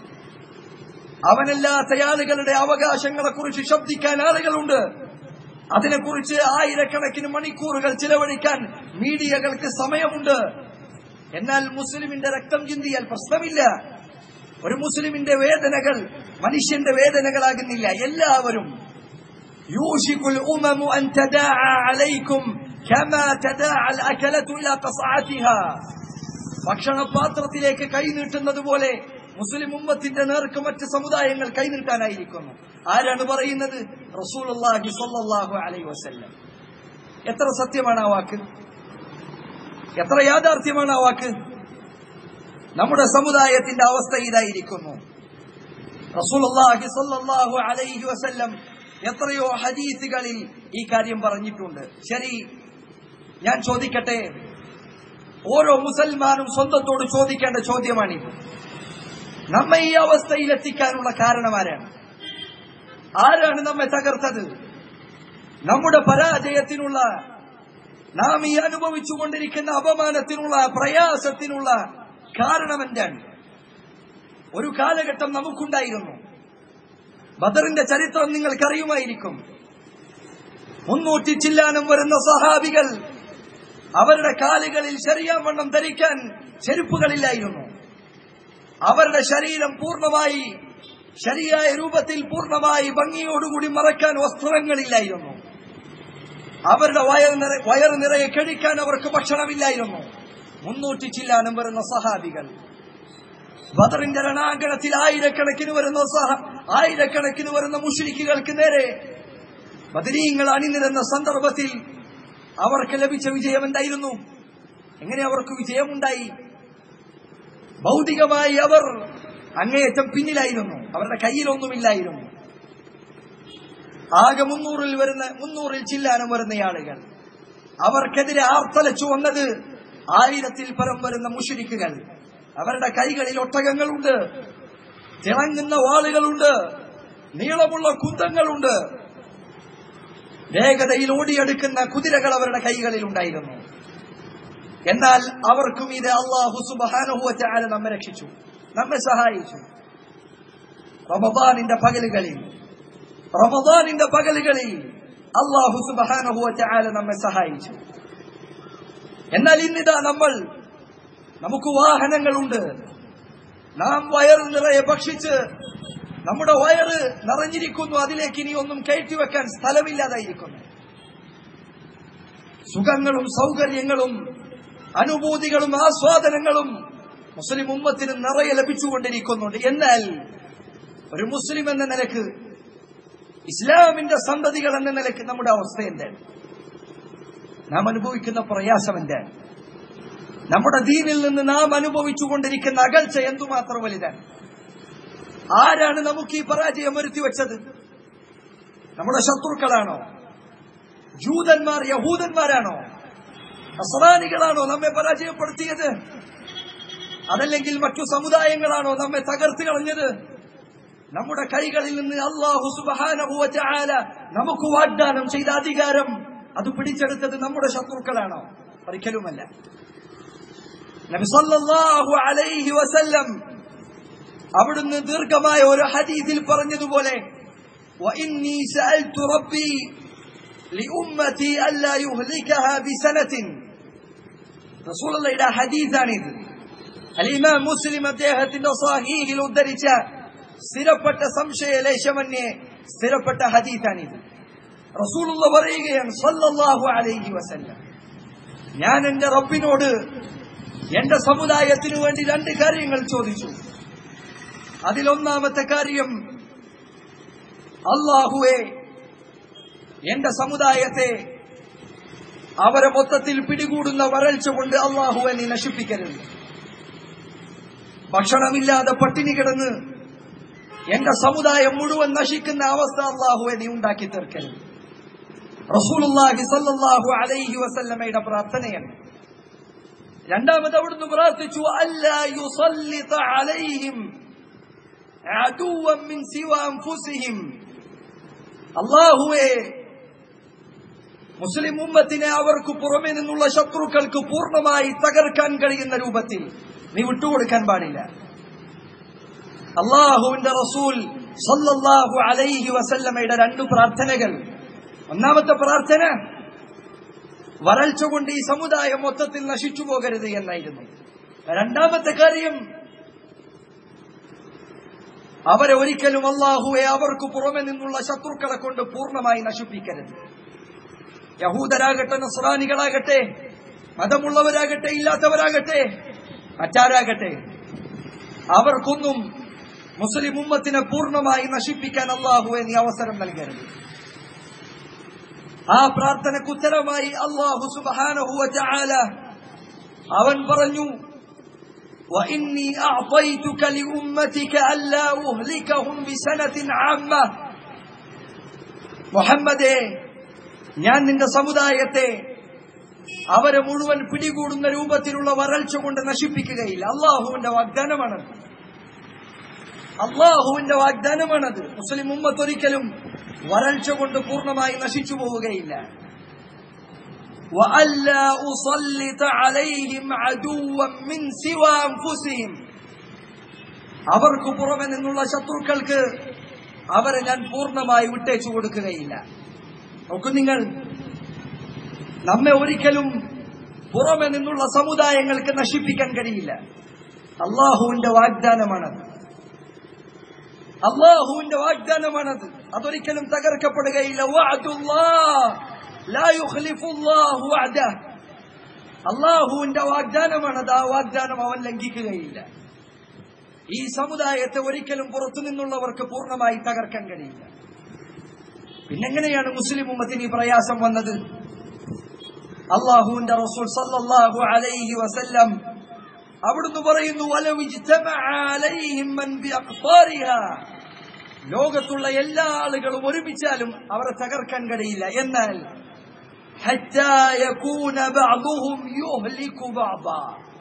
അവനല്ലാത്ത ആളുകളുടെ അവകാശങ്ങളെ കുറിച്ച് ശബ്ദിക്കാൻ ആളുകളുണ്ട് അതിനെക്കുറിച്ച് ആയിരക്കണക്കിന് മണിക്കൂറുകൾ ചിലവഴിക്കാൻ മീഡിയകൾക്ക് സമയമുണ്ട് എന്നാൽ മുസ്ലിമിന്റെ രക്തം ചിന്തിയാൽ പ്രശ്നമില്ല ഒരു മുസ്ലിമിന്റെ വേദനകൾ മനുഷ്യന്റെ വേദനകളാകുന്നില്ല എല്ലാവരും യൂഷിക്കുൽ ഉമമു അൻ തദാഅ അലൈക്കും കമാ തദാഅ അൽ അകലതു ഇലാ ഖസ്അതിഹാ ഭക്ഷണപാത്രത്തിലേക്ക് കൈനീട്ടുന്നത് പോലെ മുസ്ലിം ഉമ്മത്തിന്റെ നേർക്ക് മറ്റ് സമുദായങ്ങൾ കൈനീട്ടാനായിരിക്കുന്നു ആരാണ് പറയുന്നത് റസൂലുള്ളാഹി സ്വല്ലല്ലാഹു അലൈഹി വസല്ലം എത്ര സത്യമാണ് ആ വാക്ക് എത്ര യാഥാർത്ഥ്യമാണ് ആ വാക്ക് നമ്മുടെ സമുദായത്തിന്റെ അവസ്ഥ ഇതായിരിക്കുന്നു റസൂലുള്ളാഹി സ്വല്ലല്ലാഹു അലൈഹി വസല്ലം എത്രയോ ഹദീസുകളിൽ ഈ കാര്യം പറഞ്ഞിട്ടുണ്ട് ശരി ഞാൻ ചോദിക്കട്ടെ ഓരോ മുസൽമാനും സ്വന്തത്തോട് ചോദിക്കേണ്ട ചോദ്യമാണിത് നമ്മെ ഈ അവസ്ഥയിൽ എത്തിക്കാനുള്ള കാരണമാരാണ് ആരാണ് നമ്മെ തകർത്തത് നമ്മുടെ പരാജയത്തിനുള്ള നാം ഈ അനുഭവിച്ചുകൊണ്ടിരിക്കുന്ന അപമാനത്തിനുള്ള പ്രയാസത്തിനുള്ള കാരണം എന്താണ് ഒരു കാലഘട്ടം നമുക്കുണ്ടായിരുന്നു ബദറിന്റെ ചരിത്രം നിങ്ങൾക്കറിയുമായിരിക്കും മുന്നൂറ്റി ചില്ലാനം വരുന്ന സഹാബികൾ അവരുടെ കാലുകളിൽ ശരിയാവണ്ണം ധരിക്കാൻ ചെരുപ്പുകളില്ലായിരുന്നു അവരുടെ ശരീരം പൂർണ്ണമായി ശരിയായ രൂപത്തിൽ പൂർണ്ണമായി ഭംഗിയോടുകൂടി മറക്കാൻ വസ്ത്രങ്ങളില്ലായിരുന്നു അവരുടെ വയർ നിറ വയർ നിറയെ കഴിക്കാൻ അവർക്ക് ഭക്ഷണമില്ലായിരുന്നു മുന്നൂറ്റി ചില്ലാനും വരുന്ന സഹാബികൾ ബദറിന്റെ രണാങ്കണത്തിൽ ആയിരക്കണക്കിന് വരുന്ന സഹ ആയിരക്കണക്കിന് വരുന്ന മുഷ്രിക്കുകൾക്ക് നേരെ ബദരീങ്ങൾ അണിനിരുന്ന സന്ദർഭത്തിൽ അവർക്ക് ലഭിച്ച വിജയം എന്തായിരുന്നു എങ്ങനെ അവർക്ക് വിജയമുണ്ടായി ഭൗതികമായി അവർ അങ്ങേയറ്റം പിന്നിലായിരുന്നു അവരുടെ കയ്യിലൊന്നുമില്ലായിരുന്നു ആകെ മുന്നൂറിൽ വരുന്ന മുന്നൂറിൽ ചില്ലാനം വരുന്ന ആളുകൾ അവർക്കെതിരെ ആർത്തലച്ചു വന്നത് ആയിരത്തിൽ പരം വരുന്ന മുഷിരിക്കുകൾ അവരുടെ കൈകളിൽ ഒട്ടകങ്ങളുണ്ട് തിളങ്ങുന്ന വാളുകളുണ്ട് നീളമുള്ള കുന്തങ്ങളുണ്ട് വേഗതയിൽ ഓടിയെടുക്കുന്ന കുതിരകൾ അവരുടെ കൈകളിൽ ഉണ്ടായിരുന്നു എന്നാൽ അവർക്കും ഇത് അള്ളാഹു സുബാനുഭവറ്റാല നമ്മെ രക്ഷിച്ചു നമ്മെ സഹായിച്ചു റമദാനിന്റെ പകലുകളിൽ റമദാനിന്റെ പകലുകളിൽ അള്ളാഹു സുബാനുഭവറ്റാല നമ്മെ സഹായിച്ചു എന്നാൽ ഇന്നിതാ നമ്മൾ നമുക്ക് വാഹനങ്ങളുണ്ട് നാം വയറ് നിറയെ ഭക്ഷിച്ച് നമ്മുടെ വയറ് നിറഞ്ഞിരിക്കുന്നു അതിലേക്ക് ഇനി ഒന്നും കയറ്റിവെക്കാൻ സ്ഥലമില്ലാതായിരിക്കുന്നു സുഖങ്ങളും സൗകര്യങ്ങളും അനുഭൂതികളും ആസ്വാദനങ്ങളും മുസ്ലിം ഉമ്മത്തിന് നിറയെ ലഭിച്ചുകൊണ്ടിരിക്കുന്നുണ്ട് എന്നാൽ ഒരു മുസ്ലിം എന്ന നിലക്ക് ഇസ്ലാമിന്റെ സന്തതികൾ എന്ന നിലക്ക് നമ്മുടെ അവസ്ഥ എന്താണ് നാം അനുഭവിക്കുന്ന പ്രയാസം എന്താണ് നമ്മുടെ ദീനിൽ നിന്ന് നാം അനുഭവിച്ചുകൊണ്ടിരിക്കുന്ന അകൽച്ച എന്തുമാത്രം വലുതാണ് ആരാണ് നമുക്ക് ഈ പരാജയം വരുത്തി വെച്ചത് നമ്മുടെ ശത്രുക്കളാണോ ജൂതന്മാർ യഹൂദന്മാരാണോ അസറാനികളാണോ നമ്മെ പരാജയപ്പെടുത്തിയത് അതല്ലെങ്കിൽ മറ്റു സമുദായങ്ങളാണോ നമ്മെ തകർത്ത് കളഞ്ഞത് നമ്മുടെ കൈകളിൽ നിന്ന് അള്ളാഹു സുബാന നമുക്ക് വാഗ്ദാനം ചെയ്ത അധികാരം അത് പിടിച്ചെടുത്തത് നമ്മുടെ ശത്രുക്കളാണോ ഒരിക്കലുമല്ല നബി സല്ലല്ലാഹു അലൈഹി വസല്ലം അവിടുന്ന് ദീർഘമായ ഒരു ഹദീസിൽ പറഞ്ഞതുപോലെ وإني سألت ربي لأمتي ألا يهلكها بسنة رسول الله إلى حديثانഇത് الإمام مسلم അദ്ദേഹത്തിന്റെ صحيحിൽ ഉദ്ധരിച്ച സ്ഥിരപ്പെട്ട സംശയലേശമന്യേ സ്ഥിരപ്പെട്ട ഹദീസാണിത് റസൂലുള്ള പറയുകയാണ് സല്ലല്ലാഹു അലൈഹി വസല്ലം ഞാൻ എന്റെ റബ്ബിനോട് എന്റെ സമുദായത്തിനു വേണ്ടി രണ്ട് കാര്യങ്ങൾ ചോദിച്ചു അതിലൊന്നാമത്തെ കാര്യം അള്ളാഹുവെ എന്റെ സമുദായത്തെ അവരെ മൊത്തത്തിൽ പിടികൂടുന്ന വരൾച്ച കൊണ്ട് അള്ളാഹുവെ നീ നശിപ്പിക്കരുത് ഭക്ഷണമില്ലാതെ പട്ടിണി കിടന്ന് എന്റെ സമുദായം മുഴുവൻ നശിക്കുന്ന അവസ്ഥ അള്ളാഹുവെ നീ ഉണ്ടാക്കി തീർക്കരുത് റസൂലുള്ളാഹി സല്ലല്ലാഹു അലൈഹി വസല്ലമയുടെ പ്രാർത്ഥനയാണ് രണ്ടാമത് അവിടുന്ന് പ്രാർത്ഥിച്ചു അല്ലാ യുസല്ലിത അലൈഹിം അദുവൻ മിൻ സിവ അൻഫുസിഹിം അള്ളാഹുവേ മുസ്ലിം ഉമ്മത്തിനെ അവർക്ക് പുറമെ നിന്നുള്ള ശത്രുക്കൾക്ക് പൂർണ്ണമായി തകർക്കാൻ കഴിയുന്ന രൂപത്തിൽ നീ വിട്ടുകൊടുക്കാൻ പാടില്ല അള്ളാഹുവിന്റെ റസൂൽ സല്ലല്ലാഹു അലൈഹി വസല്ലമയുടെ രണ്ടു പ്രാർത്ഥനകൾ ഒന്നാമത്തെ പ്രാർത്ഥന വരൾച്ച കൊണ്ട് ഈ സമുദായം മൊത്തത്തിൽ നശിച്ചു പോകരുത് എന്നായിരുന്നു രണ്ടാമത്തെ കാര്യം അവരെ ഒരിക്കലും അള്ളാഹുവെ അവർക്ക് പുറമെ നിന്നുള്ള ശത്രുക്കളെ കൊണ്ട് പൂർണ്ണമായി നശിപ്പിക്കരുത് യഹൂദരാകട്ടെ നസ്രാനികളാകട്ടെ മതമുള്ളവരാകട്ടെ ഇല്ലാത്തവരാകട്ടെ മറ്റാരാകട്ടെ അവർക്കൊന്നും മുസ്ലിം ഉമ്മത്തിനെ പൂർണ്ണമായി നശിപ്പിക്കാൻ അള്ളാഹുവെ നീ അവസരം നൽകരുത് ആ പ്രാർത്ഥനയ്ക്ക് ഉത്തരമായി അള്ളാഹു സുബാനഹുവ അവൻ പറഞ്ഞു وإني أعطيتك لأمتك ألا أهلكهم بسنة عامة മുഹമ്മദേ ഞാൻ നിന്റെ സമുദായത്തെ അവരെ മുഴുവൻ പിടികൂടുന്ന രൂപത്തിലുള്ള വരൾച്ച കൊണ്ട് നശിപ്പിക്കുകയില്ല അള്ളാഹുവിന്റെ വാഗ്ദാനമാണത് അള്ളാഹുവിന്റെ വാഗ്ദാനമാണത് മുസ്ലിം ഉമ്മത്ത് ഒരിക്കലും വരൾച്ച കൊണ്ട് പൂർണ്ണമായി നശിച്ചു പോവുകയില്ല وألا أسلط عليهم عدوا من سوى أنفسهم അവർക്ക് പുറമെ നിന്നുള്ള ശത്രുക്കൾക്ക് അവരെ ഞാൻ പൂർണ്ണമായി വിട്ടേച്ചു കൊടുക്കുകയില്ല നോക്കൂ നിങ്ങൾ നമ്മെ ഒരിക്കലും പുറമെ നിന്നുള്ള സമുദായങ്ങൾക്ക് നശിപ്പിക്കാൻ കഴിയില്ല അള്ളാഹുവിന്റെ വാഗ്ദാനമാണത് അള്ളാഹുവിന്റെ വാഗ്ദാനമാണത് അതൊരിക്കലും തകർക്കപ്പെടുകയില്ല അള്ളാഹുവിന്റെ വാഗ്ദാനമാണത് ആ വാഗ്ദാനം അവൻ ലംഘിക്കുകയില്ല ഈ സമുദായത്തെ ഒരിക്കലും പുറത്തു നിന്നുള്ളവർക്ക് പൂർണ്ണമായി തകർക്കാൻ കഴിയില്ല പിന്നെങ്ങനെയാണ് മുസ്ലിം ഉമ്മത്തിന് ഈ പ്രയാസം വന്നത് അള്ളാഹുവിന്റെ റസൂൽ സല്ലല്ലാഹു അലൈഹി വസല്ലം അവിടുന്ന് പറയുന്നു "വലൗ ഇജ്തമഅ അലൈഹിം മൻ ബിഅഖ്താരിഹാ." ലോകത്തുള്ള എല്ലാ ആളുകളും ഒരുമിച്ചാലും അവരെ തകർക്കാൻ കഴിയില്ല എന്നാൽ ഹത്താ യകൂന ബഅദുഹും യുഹ്ലികു ബഅദാ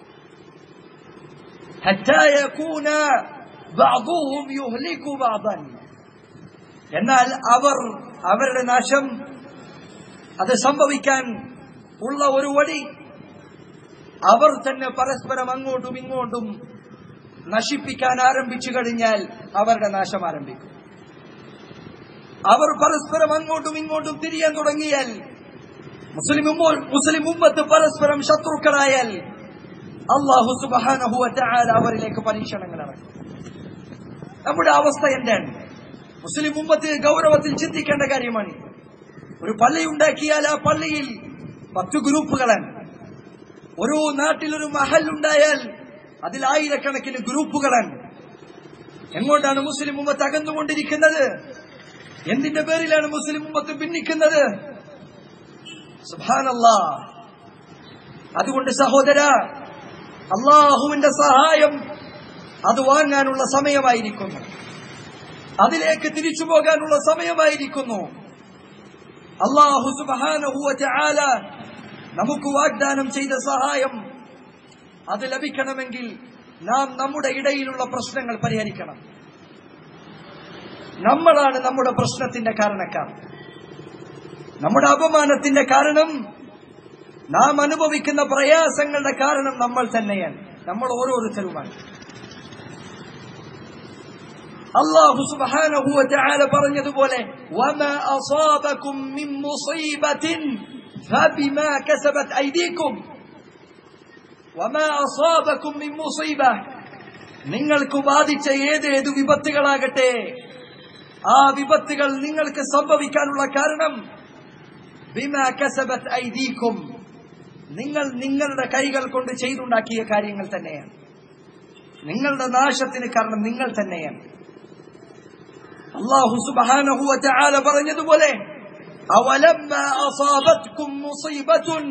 ഹത്താ യകൂന ബഅദുഹും യുഹ്ലികു ബഅദൻ എന്നാൽ അവർ അവരുടെ നാശം അത് സംഭവിക്കാൻ ഉള്ള ഒരു വഴി അവർ തന്നെ പരസ്പരം അങ്ങോട്ടും ഇങ്ങോട്ടും നശിപ്പിക്കാൻ ആരംഭിച്ചു കഴിഞ്ഞാൽ അവരുടെ നാശം ആരംഭിക്കും അവർ പരസ്പരം അങ്ങോട്ടും ഇങ്ങോട്ടും തിരിയാൻ തുടങ്ങിയാൽ മുസ്ലിം ഉമ്മ- മുസ്ലിം ഉമ്മത്ത് പരസ്പരം ശത്രുക്കളായാൽ അള്ളാഹു സുബാനഹുവ അവരിലേക്ക് പരീക്ഷണങ്ങൾ ഇറക്കും നമ്മുടെ അവസ്ഥ എന്താണ് മുസ്ലിം ഉമ്മത്ത് ഗൗരവത്തിൽ ചിന്തിക്കേണ്ട കാര്യമാണ് ഒരു പള്ളി ഉണ്ടാക്കിയാൽ ആ പള്ളിയിൽ പത്ത് ഗ്രൂപ്പുകളാണ് ഒരു നാട്ടിൽ ഒരു മഹൽ ഉണ്ടായാൽ അതിൽ ആയിരക്കണക്കിന് ഗ്രൂപ്പുകളാണ് എങ്ങോട്ടാണ് മുസ്ലിം ഉമ്മത്ത് അകന്നുകൊണ്ടിരിക്കുന്നത് എന്തിന്റെ പേരിലാണ് മുസ്ലിം ഉമ്മത്ത് ഭിന്നിക്കുന്നത് സുബ്ഹാനല്ലാ അതുകൊണ്ട് സഹോദര അള്ളാഹുവിന്റെ സഹായം അത് വാങ്ങാനുള്ള സമയമായിരിക്കുന്നു അതിലേക്ക് തിരിച്ചു പോകാനുള്ള സമയമായിരിക്കുന്നു അള്ളാഹു സുബാനഹുവ ചാല നമുക്ക് വാഗ്ദാനം ചെയ്ത സഹായം അത് ലഭിക്കണമെങ്കിൽ നാം നമ്മുടെ ഇടയിലുള്ള പ്രശ്നങ്ങൾ പരിഹരിക്കണം നമ്മളാണ് നമ്മുടെ പ്രശ്നത്തിന്റെ കാരണക്കാർ നമ്മുടെ അപമാനത്തിന്റെ കാരണം നാം അനുഭവിക്കുന്ന പ്രയാസങ്ങളുടെ കാരണം നമ്മൾ തന്നെയാണ് നമ്മൾ ഓരോരുത്തരുമാണ് അള്ളാഹു സുബ്ഹാനഹു വ തആല പറഞ്ഞതുപോലെ വമാ അസാബകും മിൻ മുസീബത്തിൻ ഫബിമാ കസബത് ഐദീകും വമാ അസാബകും മിൻ മുസീബ നിങ്ങൾക്ക് ബാധിച്ച ഏതേത് വിപത്തുകളാകട്ടെ ആ വിപത്തുകൾ നിങ്ങൾക്ക് സംഭവിക്കാനുള്ള കാരണം ബിമാ കസബത് ഐദീകും നിങ്ങൾ നിങ്ങളുടെ കൈകൾ കൊണ്ട് ചെയ്തുണ്ടാക്കിയ കാര്യങ്ങൾ തന്നെയാണ് നിങ്ങളുടെ നാശത്തിന് കാരണം നിങ്ങൾ തന്നെയാണ് അള്ളാഹു സുബ്ഹാനഹു വ തആല പറഞ്ഞതുപോലെ അവലമ്മ അസാബത്കും മുസീബത്തുൻ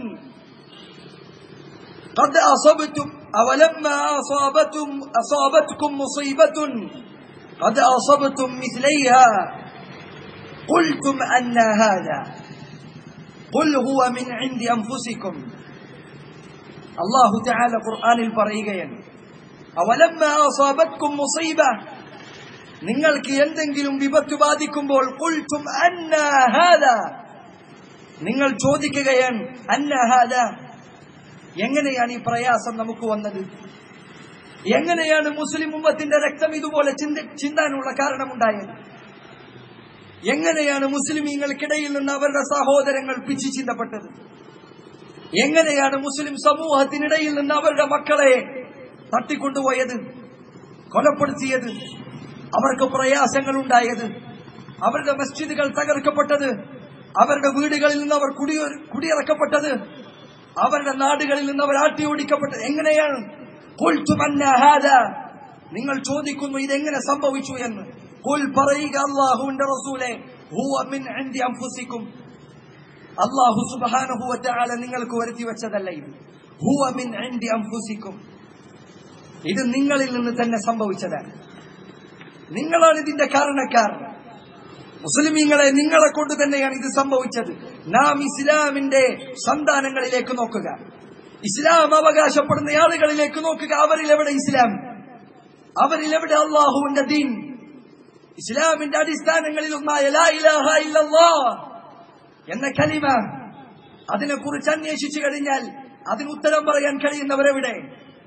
قد أصبتم أولما أصابتم أصابتكم مصيبة قد أصبتم مثليها قلتم أن هذا قل هو من عند أنفسكم الله تعالى قرآن البريغين أولما أصابتكم مصيبة നിങ്ങൾക്ക് എന്തെങ്കിലും വിപത്ത് ബാധിക്കുമ്പോൾ കുൽത്തും അന്ന ഹാദ നിങ്ങൾ ചോദിക്കുകയാണ് അന്ന ഹാദ എങ്ങനെയാണ് ഈ പ്രയാസം നമുക്ക് വന്നത് എങ്ങനെയാണ് മുസ്ലിം ഉമ്മത്തിന്റെ രക്തം ഇതുപോലെ ചിന്ത ചിന്താനുള്ള കാരണമുണ്ടായത് എങ്ങനെയാണ് മുസ്ലിമീങ്ങൾക്കിടയിൽ നിന്ന് അവരുടെ സഹോദരങ്ങൾ പിച്ചി ചിന്തപ്പെട്ടത് എങ്ങനെയാണ് മുസ്ലിം സമൂഹത്തിനിടയിൽ നിന്ന് അവരുടെ മക്കളെ തട്ടിക്കൊണ്ടുപോയത് കൊലപ്പെടുത്തിയത് അവർക്ക് പ്രയാസങ്ങൾ ഉണ്ടായത് അവരുടെ മസ്ജിദുകൾ തകർക്കപ്പെട്ടത് അവരുടെ വീടുകളിൽ നിന്ന് അവർ കുടി കുടിയിറക്കപ്പെട്ടത് അവരുടെ നാടുകളിൽ നിന്ന് അവർ ആട്ടി ഓടിക്കപ്പെട്ടത് എങ്ങനെയാണ് ഖുൽതു അന്ന ഹാദാ? നിങ്ങൾ ചോദിക്കുന്നു ഇതെങ്ങനെ സംഭവിച്ചു എന്ന് ഖുൽ പറയുക അള്ളാഹുവിന്റെ റസൂലെ ഹുവ മിൻ ഇൻദി അൻഫുസിക്കും അള്ളാഹു സുബ്ഹാനഹു വ തആല നിങ്ങൾക്ക് വരുത്തി വെച്ചതല്ല ഇത് ഹുവ മിൻ ഇൻദി അൻഫുസിക്കും ഇത് നിങ്ങളിൽ നിന്ന് തന്നെ സംഭവിച്ചതാണ് നിങ്ങളാണ് ഇതിന്റെ കാരണക്കാർ മുസ്ലിമീങ്ങളെ നിങ്ങളെ കൊണ്ട് തന്നെയാണ് ഇത് സംഭവിച്ചത് നാം ഇസ്ലാമിന്റെ സന്താനങ്ങളിലേക്ക് നോക്കുക ഇസ്ലാം അവകാശപ്പെടുന്ന ആളുകളിലേക്ക് നോക്കുക അവരിൽ എവിടെ ഇസ്ലാം അവരിൽ എവിടെ അള്ളാഹുവിന്റെ ദീൻ ഇസ്ലാമിന്റെ അടിസ്ഥാനങ്ങളിൽ ഒന്നായ ലാ ഇലാഹ ഇല്ലല്ലാ എന്ന കലിമ അതിനെക്കുറിച്ച് അന്വേഷിച്ചു കഴിഞ്ഞാൽ അതിന് ഉത്തരം പറയാൻ കഴിയുന്നവരെവിടെ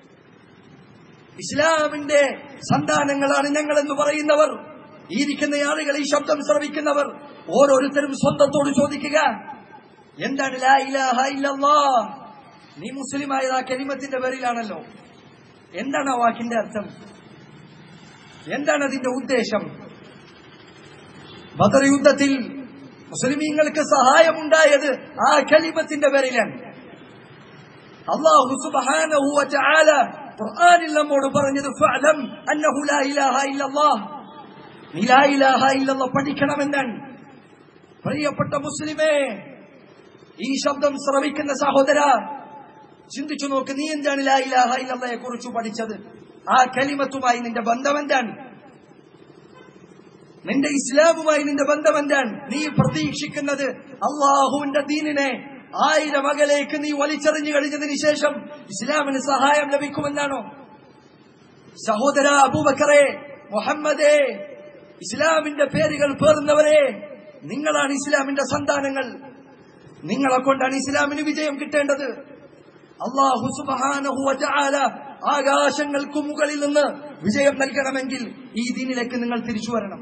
ഇസ്ലാമിന്റെ സന്താനങ്ങളാണ് ഞങ്ങൾ എന്ന് പറയുന്നവർ ഈ ഇരിക്കുന്ന ആളുകൾ ഈ ശബ്ദം ശ്രവിക്കുന്നവർ ഓരോരുത്തരും സ്വന്തത്തോട് ചോദിക്കുക എന്താണ് ലാ ഇലാഹ ഇല്ലല്ലാ നീ മുസ്ലിമായത് ആ കരിമത്തിന്റെ പേരിലാണല്ലോ എന്താണ് ആ വാക്കിന്റെ അർത്ഥം എന്താണ് അതിന്റെ ഉദ്ദേശം ബദർ യുദ്ധത്തിൽ മുസ്ലിമീങ്ങൾക്ക് സഹായമുണ്ടായത് ആ കലിമത്തിന്റെ പേരിലാണ് അള്ളാഹു സുബ്ഹാനഹു വ തആല ഖുർആനിൽ നമ്മോട് പറഞ്ഞത് ഫഅലം അന്നഹു ലാ ഇലാഹ ഇല്ലല്ലാഹ് നീ ലാ ഇലാഹ ഇല്ലല്ലാഹ് പഠിക്കണമെന്നാണ് പ്രിയപ്പെട്ട മുസ്ലിമേ ഈ ശബ്ദം ശ്രവിക്കുന്ന സഹോദര ചിന്തിച്ചു നോക്ക് നീ എന്താണ് ലാ ഇലാഹ ഇല്ലല്ലയെ കുറിച്ച് പഠിച്ചത് ആ കലിമത്തുമായി നിന്റെ ബന്ധം എന്താണ് നിന്റെ ഇസ്ലാമുമായി നിന്റെ ബന്ധം എന്താണ് നീ പ്രതീക്ഷിക്കുന്നത് അള്ളാഹുവിന്റെ ദീനിനെ ആയിരം അകലേക്ക് നീ വലിച്ചെറിഞ്ഞു കഴിഞ്ഞതിന് ശേഷം ഇസ്ലാമിന് സഹായം ലഭിക്കുമെന്നാണോ സഹോദര അബൂബക്കറെ മുഹമ്മദേ ഇസ്ലാമിന്റെ പേരുകൾ പേർന്നവരെ നിങ്ങളാണ് ഇസ്ലാമിന്റെ സന്താനങ്ങൾ നിങ്ങളെ കൊണ്ടാണ് ഇസ്ലാമിന് വിജയം കിട്ടേണ്ടത് അള്ളാഹു സുബ്ഹാനഹു വതആല ആകാശങ്ങൾക്ക് മുകളിൽ നിന്ന് വിജയം നൽകണമെങ്കിൽ ഈ ദീനിലേക്ക് നിങ്ങൾ തിരിച്ചു വരണം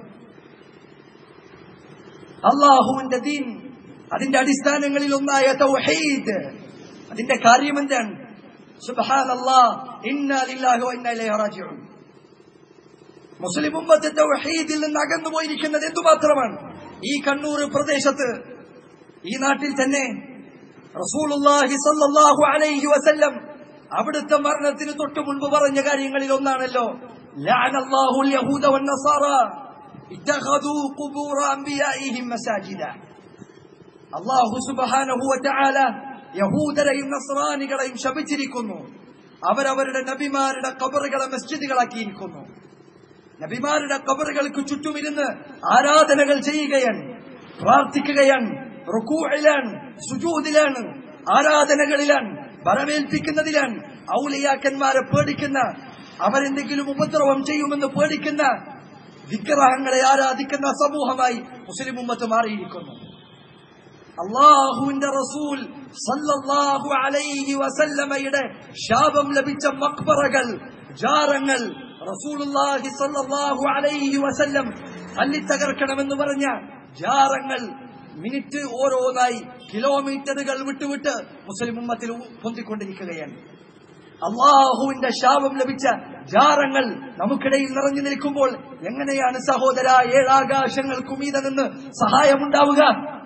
അള്ളാഹുവിന്റെ ദീൻ അതിന്റെ അടിസ്ഥാനങ്ങളിൽ ഒന്നായ തൗഹീദ് അതിന്റെ കാര്യം എന്താണ് സുബ്ഹാനല്ലാഹ് ഇന്നാ ലില്ലാഹി വ ഇന്നാ ഇലൈഹി റാജിഊൻ മുസ്ലിം ഉമ്മത്ത് തൗഹീദിൽ നിന്ന് അകന്നു പോയിരിക്കുന്നത് എന്തുമാത്രമാണ് ഈ കണ്ണൂർ പ്രദേശത്ത് ഈ നാട്ടിൽ തന്നെ റസൂലുള്ളാഹി സല്ലല്ലാഹു അലൈഹി വസല്ലം അവിടുത്തെ മരണത്തിന് തൊട്ടു മുൻപ് പറഞ്ഞ കാര്യങ്ങളിൽ ഒന്നാണല്ലോ ലഅനല്ലാഹുൽ യഹൂദ വന്നസാറ ഇത്തഖദൂ ഖുബൂറ അംബിയാഇഹിം മസാജിദ അല്ലാഹു സുബ്ഹാനഹു വതആല യഹൂദരെയും നസ്രാനികളെയും ശപിച്ചിരിക്കുന്നു അവരവരുടെ നബിമാരുടെ ഖബറുകളെ മസ്ജിദുകളാക്കിയിരിക്കുന്നു നബിമാരുടെ ഖബറുകൾക്ക് ചുറ്റുമിരുന്ന് ആരാധനകൾ ചെയ്യുകയാണ് പ്രാർത്ഥിക്കുകയാണ് റുക്കൂഇലാണ് സുജൂദിലാണ് ആരാധനകളിലാണ് വരവേൽപ്പിക്കുന്നതിലാണ് ഔലിയാക്കന്മാരെ പേടിക്കുന്ന അവരെന്തെങ്കിലും ഉപദ്രവം ചെയ്യുമെന്ന് പേടിക്കുന്ന വിഗ്രഹങ്ങളെ ആരാധിക്കുന്ന സമൂഹമായി മുസ്ലിം ഉമ്മത്ത് മാറിയിരിക്കുന്നു അള്ളാഹുവിന്റെ റസൂൽ സല്ലല്ലാഹു അലൈഹി വസല്ലമയുടെ ശാപം ലഭിച്ച മക്ബറകൾ ജാറങ്ങൾ റസൂലുള്ളാഹി സല്ലല്ലാഹു അലൈഹി വസല്ലം തല്ലിത്തകർക്കണമെന്ന് പറഞ്ഞ ജാറങ്ങൾ മിനിറ്റ് ഓരോന്നായി കിലോമീറ്ററുകൾ വിട്ടുവിട്ട് മുസ്ലിം ഉമ്മത്തിൽ പൊന്തിക്കൊണ്ടിരിക്കുകയാണ് അള്ളാഹുവിന്റെ ശാപം ലഭിച്ച ജാറങ്ങൾ നമുക്കിടയിൽ നിറഞ്ഞു നിൽക്കുമ്പോൾ എങ്ങനെയാണ് സഹോദര ഏഴാകാശങ്ങൾക്കും മീതെ നിന്ന് സഹായമുണ്ടാവുക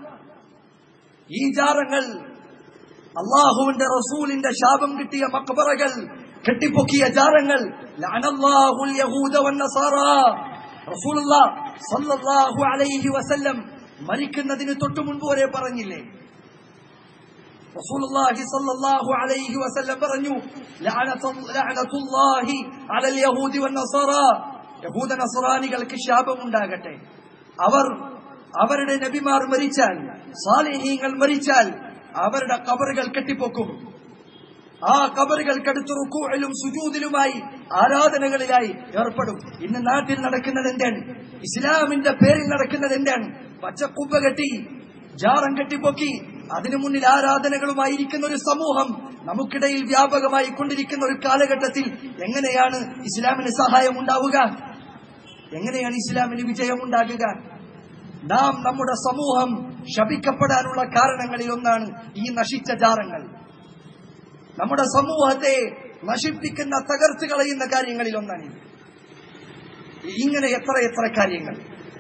ഈ ജാറങ്ങൾ അള്ളാഹുവിന്റെ റസൂലിന്റെ ശാപം കിട്ടിയ മക്ബറകൾ കെട്ടിപ്പൊക്കിയ ജാറങ്ങൾ ലഅനല്ലാഹുൽ യഹൂദ വന്നസാറ റസൂലുള്ളാഹ് സല്ലല്ലാഹു അലൈഹി വസല്ലം മരിക്കുന്നതിന് തൊട്ടു മുൻപ് വരെ പറഞ്ഞില്ലേ റസൂലുള്ളാഹി സല്ലല്ലാഹു അലൈഹി വസല്ലം പറഞ്ഞു ലഅനതു- ലഅനതുല്ലാഹി അലൽ യഹൂദി വന്നസാറ യഹൂദ നസ്രാനികൾക്ക് ശാപമുണ്ടാകട്ടെ അവർ അവരുടെ നബിമാർ മരിച്ചാൽ സാലിഹീങ്ങൾ മരിച്ചാൽ അവരുടെ കബറുകൾ കെട്ടിപ്പൊക്കും ആ കബറുകൾക്കടുത്ത് റുക്കൂഴിലും സുജൂദിലുമായി ആരാധനകളിലായി ഏർപ്പെടും ഇന്ന് നാട്ടിൽ നടക്കുന്നത് എന്താണ് ഇസ്ലാമിന്റെ പേരിൽ നടക്കുന്നത് എന്താണ് പച്ചക്കുപ്പ കെട്ടി ജാറം കെട്ടിപ്പൊക്കി അതിനു മുന്നിൽ ആരാധനകളുമായിരിക്കുന്ന ഒരു സമൂഹം നമുക്കിടയിൽ വ്യാപകമായി കൊണ്ടിരിക്കുന്ന ഒരു കാലഘട്ടത്തിൽ എങ്ങനെയാണ് ഇസ്ലാമിന് സഹായം ഉണ്ടാവുക എങ്ങനെയാണ് ഇസ്ലാമിന് വിജയം ഉണ്ടാകുക നാം നമ്മുടെ സമൂഹം ശപിക്കപ്പെടാനുള്ള കാരണങ്ങളിൽ ഒന്നാണ് ഈ നശിച്ച ജാറങ്ങൾ നമ്മുടെ സമൂഹത്തെ നശിപ്പിക്കുന്ന തകർത്ത് കളയുന്ന കാര്യങ്ങളിൽ ഒന്നാണ് ഇത് ഇങ്ങനെ എത്ര എത്ര കാര്യങ്ങൾ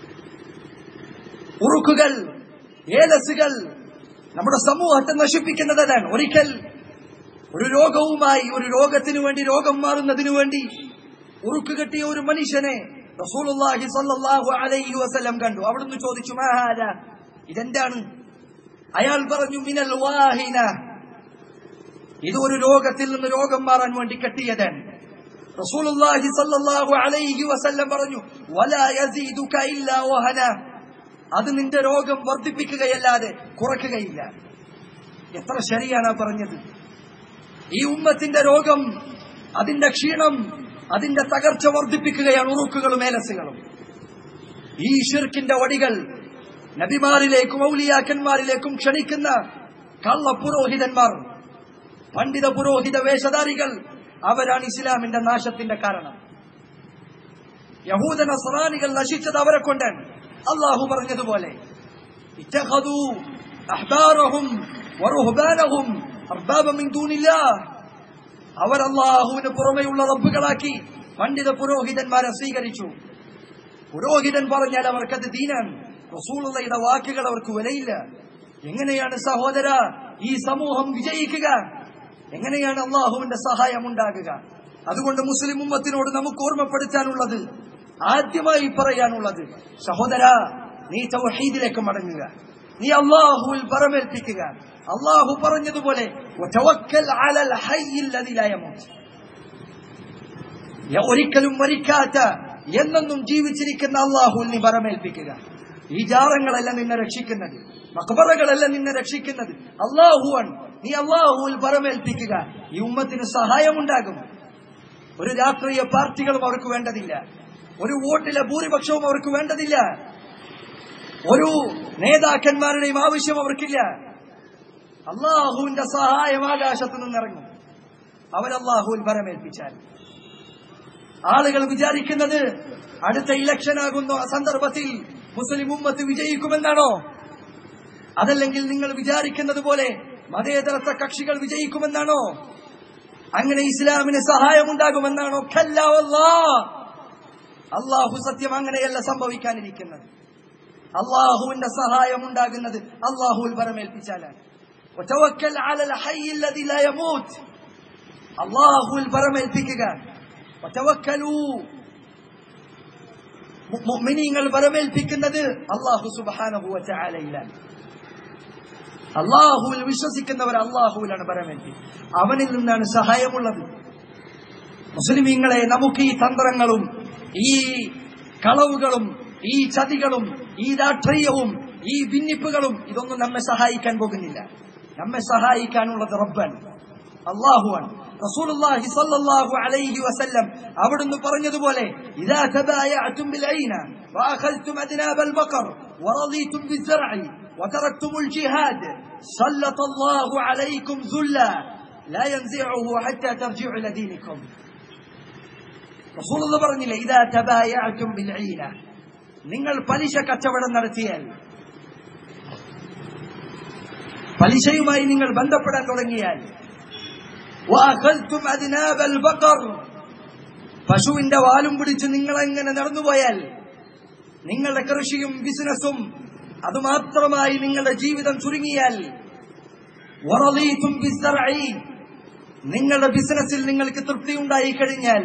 ഉറുക്കുകൾ ഏലസുകൾ നമ്മുടെ സമൂഹത്തെ നശിപ്പിക്കുന്നത് അതാണ് ഒരിക്കൽ ഒരു രോഗവുമായി ഒരു രോഗത്തിനു വേണ്ടി രോഗം മാറുന്നതിനു വേണ്ടി ഉറുക്ക് കെട്ടിയ ഒരു മനുഷ്യനെ റസൂലുള്ളാഹി സ്വല്ലല്ലാഹു അലൈഹി വസല്ലം കണ്ടു അവിടുന്ന് ചോദിച്ചു മഹാര ഇതെന്താണ് അയാൾ പറഞ്ഞു മിനൽ വാഹിന ഇത് ഒരു രോഗത്തിൽ നിന്ന് രോഗം മാറാൻ വേണ്ടി കെട്ടിയതാണ് റസൂലുള്ളാഹി സ്വല്ലല്ലാഹു അലൈഹി വസല്ലം പറഞ്ഞു വലാ യസീദുക ഇല്ലാ വഹന അത് നിന്റെ രോഗം വർദ്ധിപ്പിക്കുകയല്ലാതെ കുറയ്ക്കുകയില്ല എത്ര ശരിയാണ് ആ പറഞ്ഞത് ഈ ഉമ്മത്തിന്റെ രോഗം അതിന്റെ ക്ഷീണം അതിന്റെ തകർച്ച വർദ്ധിപ്പിക്കുകയാണ് ഉറുക്കുകളും ഏലസുകളും ഈ ഷിർക്കിന്റെ വടികൾ നബിമാരിലേക്കും ഔലിയാക്കന്മാരിലേക്കും ക്ഷണിക്കുന്ന കള്ള പുരോഹിതന്മാർ പണ്ഡിത പുരോഹിത വേഷധാരികൾ അവരാണ് ഇസ്ലാമിന്റെ നാശത്തിന്റെ കാരണം യഹൂദ നസ്രാനികൾ നശിച്ചത് അവരെ കൊണ്ടാണ് അള്ളാഹു പറഞ്ഞതുപോലെ ഇത്തഖദൂ അഹ്ബാറഹും വറുഹ്ബാനഹും അർബാബ മിൻ ദൂനില്ലാഹ് അവർ അള്ളാഹുവിന് പുറമെയുള്ള റബ്ബുകളാക്കി പണ്ഡിത പുരോഹിതന്മാരെ സ്വീകരിച്ചു പുരോഹിതൻ പറഞ്ഞാൽ അവർക്കത് ദീനാണ് റസൂളുള്ളയുടെ വാക്കുകൾ അവർക്ക് വിലയില്ല എങ്ങനെയാണ് സഹോദര ഈ സമൂഹം വിജയിക്കുക എങ്ങനെയാണ് അള്ളാഹുവിന്റെ സഹായം ഉണ്ടാകുക അതുകൊണ്ട് മുസ്ലിം ഉമ്മത്തിനോട് നമുക്ക് ഓർമ്മപ്പെടുത്താനുള്ളത് ആദ്യമായി പറയാനുള്ളത് സഹോദര നീ തൗഹീദിലേക്ക് മടങ്ങുക നീ അള്ളാഹുവിൽ പറമേൽപ്പിക്കുക അള്ളാഹു പറഞ്ഞതുപോലെ "വതവക്കൽ അലൽ ഹയ്യിൽ ലദീ ലാ യമൂത്ത്." യ- ഒരിക്കലും മരിക്കാത്ത എന്നെന്നും ജീവിച്ചിരിക്കുന്ന അള്ളാഹുവിൽ നീ പറമേൽപ്പിക്കുക ഈ ജാറങ്ങളല്ല നിന്നെ രക്ഷിക്കുന്നത് മക്ബറകളല്ല നിന്നെ രക്ഷിക്കുന്നത് അള്ളാഹുവാണ് നീ അള്ളാഹുവിൽ പറമേൽപ്പിക്കുക ഈ ഉമ്മത്തിന് സഹായമുണ്ടാകും ഒരു രാഷ്ട്രീയ പാർട്ടികളും അവർക്ക് വേണ്ടതില്ല ഒരു വോട്ടിലെ ഭൂരിപക്ഷവും അവർക്ക് വേണ്ടതില്ല ഒരു നേതാക്കന്മാരുടെയും ആവശ്യം അവർക്കില്ല അള്ളാഹുവിന്റെ സഹായം ആകാശത്ത് നിന്നിറങ്ങും അവരല്ലാഹുവിൽ വരമേൽപ്പിച്ചാൽ ആളുകൾ വിചാരിക്കുന്നത് അടുത്ത ഇലക്ഷൻ ആകുന്ന സന്ദർഭത്തിൽ മുസ്ലിം ഉമ്മത്ത് വിജയിക്കുമെന്നാണോ അതല്ലെങ്കിൽ നിങ്ങൾ വിചാരിക്കുന്നത് പോലെ മതേതരത്വ കക്ഷികൾ വിജയിക്കുമെന്നാണോ അങ്ങനെ ഇസ്ലാമിന് സഹായമുണ്ടാകുമെന്നാണോ ഖല്ല വല്ലാഹ്. അള്ളാഹു സത്യം അങ്ങനെയല്ല സംഭവിക്കാനിരിക്കുന്നത് അള്ളാഹുവിന്റെ സഹായം ഉണ്ടാകുന്നത് അള്ളാഹുവിൽ വരമേൽപ്പിച്ചാലാണ് وتوكل على الحي الذي لا يموت അള്ളാഹുവിൽ വരമേൽപ്പിക്കുക وتوكلوا മു- മുഅ്മിനീങ്ങൾ വരമേൽപ്പിക്കുന്നത് അള്ളാഹു സുബ്ഹാനഹു വതആലയിലാണ് അള്ളാഹുവിൽ വിശ്വസിക്കുന്നവർ അള്ളാഹുവിലാണ് വരമേൽപ്പിക്കുക അവനിൽ നിന്നാണ് സഹായമുള്ളത് മുസ്ലിമീങ്ങളെ നമുക്ക് ഈ തന്ത്രങ്ങളും ഈ കളവുകളും ഈ ചതികളും ഈ രാഷ്ട്രീയവും ഈ ഭിന്നിപ്പുകളും ഇതൊന്നും നമ്മെ സഹായിക്കാൻ പോകുന്നില്ല നമ്മെ സഹായിക്കാനുള്ളത് റബ്ബൻ അള്ളാഹുവാണ് റസൂലുള്ളാഹി സ്വല്ലല്ലാഹു അലൈഹി വസല്ലം അവിടുന്ന് പറഞ്ഞതുപോലെ ഇദാ തബായഅതും ബിൽഐന വഅഖൽതും അദ്നാബൽ ബഖർ വറദീതും ബിസ്സർഇ وتركتم الجهاد سلط الله عليكم ذلا لا ينزعه حتى ترجعوا الى دينكم റസൂലുള്ള പറഞ്ഞില്ലേ ഇതാ തബായഅതും ബിൽഈന നിങ്ങൾ പലിശ കച്ചവടം നടത്തിയാൽ പലിശയുമായി നിങ്ങൾ ബന്ധപ്പെടാൻ തുടങ്ങിയാൽ വഅഖൽതും അദ്നാബൽ ബഖർ പശുവിന്റെ വാലും പിടിച്ച് നിങ്ങൾ എങ്ങനെ നടന്നുപോയാൽ നിങ്ങളുടെ കൃഷിയും ബിസിനസ്സും അതുമാത്രമായി നിങ്ങളുടെ ജീവിതം ചുരുങ്ങിയാൽ വറളീതും ബിസ്സർഇ നിങ്ങളുടെ ബിസിനസ്സിൽ നിങ്ങൾക്ക് തൃപ്തി ഉണ്ടായി കഴിഞ്ഞാൽ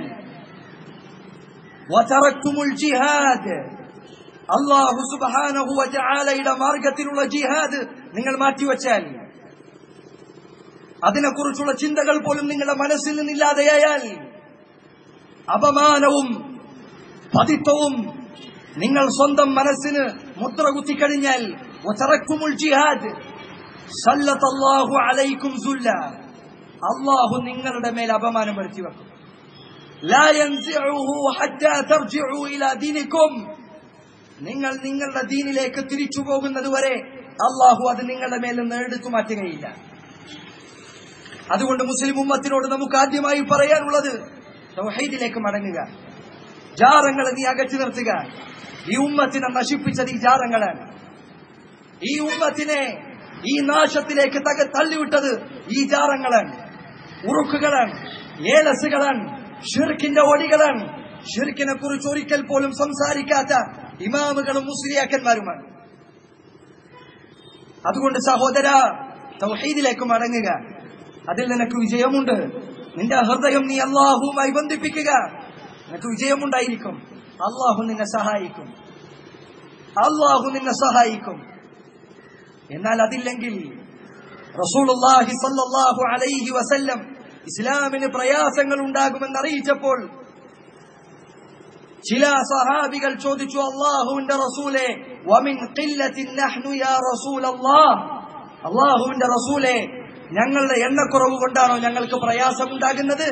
വതറക്തുമുൽ ജിഹാദ് അള്ളാഹു സുബ്ഹാനഹു വതആലയുടെ മാർഗത്തിലുള്ള ജിഹാദ് നിങ്ങൾ മാറ്റിവെച്ചാൽ അതിനെക്കുറിച്ചുള്ള ചിന്തകൾ പോലും നിങ്ങളുടെ മനസ്സിൽ നിന്നില്ലാതെയായാൽ അപമാനവും പതിത്വവും നിങ്ങൾ സ്വന്തം മനസ്സിന് മുദ്ര കുത്തിക്കഴിഞ്ഞാൽ വതറക്തുമുൽ ജിഹാദ് സല്ലത്തല്ലാഹു അലൈക്കും സുല്ല അള്ളാഹു നിങ്ങളുടെ മേൽ അപമാനം വരുത്തി വെക്കും لا ينزعه حتى ترجعوا إلى دينكم നിങ്ങൾ നിങ്ങളുടെ ദീനിലേക്ക് തിരിച്ചു പോകുന്നത് വരെ അള്ളാഹു അത് നിങ്ങളുടെ മേൽ നിന്ന് എടുത്തു മാറ്റുകയില്ല അതുകൊണ്ട് മുസ്ലിം ഉമ്മത്തിനോട് നമുക്ക് ആദ്യമായി പറയാനുള്ളത് തൗഹീദിലേക്ക് മടങ്ങുക ജാറങ്ങളെ നീ അകറ്റി നിർത്തുക ഈ ഉമ്മത്തിനെ നശിപ്പിച്ചത് ഈ ജാറങ്ങളാണ് ഈ ഉമ്മത്തിനെ ഈ നാശത്തിലേക്ക് തക തള്ളിവിട്ടത് ഈ ജാറങ്ങളാണ് ഉറുക്കുകളാണ് ഏലസുകളാണ് ഷിർക്കിന്റെ ഒടികളാണ് ഷിർക്കിനെ കുറിച്ച് ഒരിക്കൽ പോലും സംസാരിക്കാത്ത ഇമാമുകളും മുസ്ലിയാക്കന്മാരുമാണ് അതുകൊണ്ട് സഹോദര തൗഹീദിലേക്ക് മടങ്ങുക അതിൽ നിനക്ക് വിജയമുണ്ട് നിന്റെ ഹൃദയം നീ അള്ളാഹുവുമായി ബന്ധിപ്പിക്കുക നിനക്ക് വിജയമുണ്ടായിരിക്കും അള്ളാഹു നിന്നെ സഹായിക്കും അള്ളാഹു നിന്നെ സഹായിക്കും എന്നാൽ അതില്ലെങ്കിൽ റസൂലുള്ളാഹി സല്ലല്ലാഹു അലൈഹി വസല്ലം ഇസ്ലാമിന് പ്രയാസങ്ങൾ ഉണ്ടാകുമെന്ന് അറിയിച്ചപ്പോൾ ചില സഹാബികൾ ചോദിച്ചു അള്ളാഹുവിന്റെ റസൂലെ വമിൻ ഖില്ലത്തിൻ നഹ്നു യാ റസൂലല്ലാഹ് അള്ളാഹുവിന്റെ റസൂലെ ഞങ്ങളുടെ എണ്ണക്കുറവ് കൊണ്ടാണോ ഞങ്ങൾക്ക് പ്രയാസം ഉണ്ടാകുന്നത്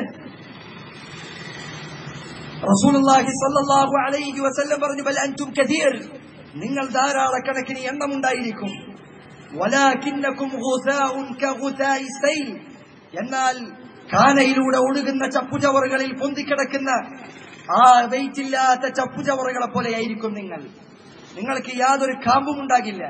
റസൂലുള്ളാഹി സ്വല്ലല്ലാഹു അലൈഹി വസല്ലം പറഞ്ഞു ബൽ അൻതും കഥീർ നിങ്ങൾ ധാരാളക്കണക്കിന് എണ്ണമുണ്ടായിരിക്കും വലാകിന്നകും ഗുസാഉൻ കഗുസാഇ സൈൽ എന്നാൽ കാനയിലൂടെ ഒഴുകുന്ന ചപ്പുചവറുകളിൽ പൊന്തിക്കിടക്കുന്ന ആ വെയിറ്റില്ലാത്ത ചപ്പുചവറുകളെ പോലെയായിരിക്കും നിങ്ങൾ നിങ്ങൾക്ക് യാതൊരു കാമ്പും ഉണ്ടാകില്ല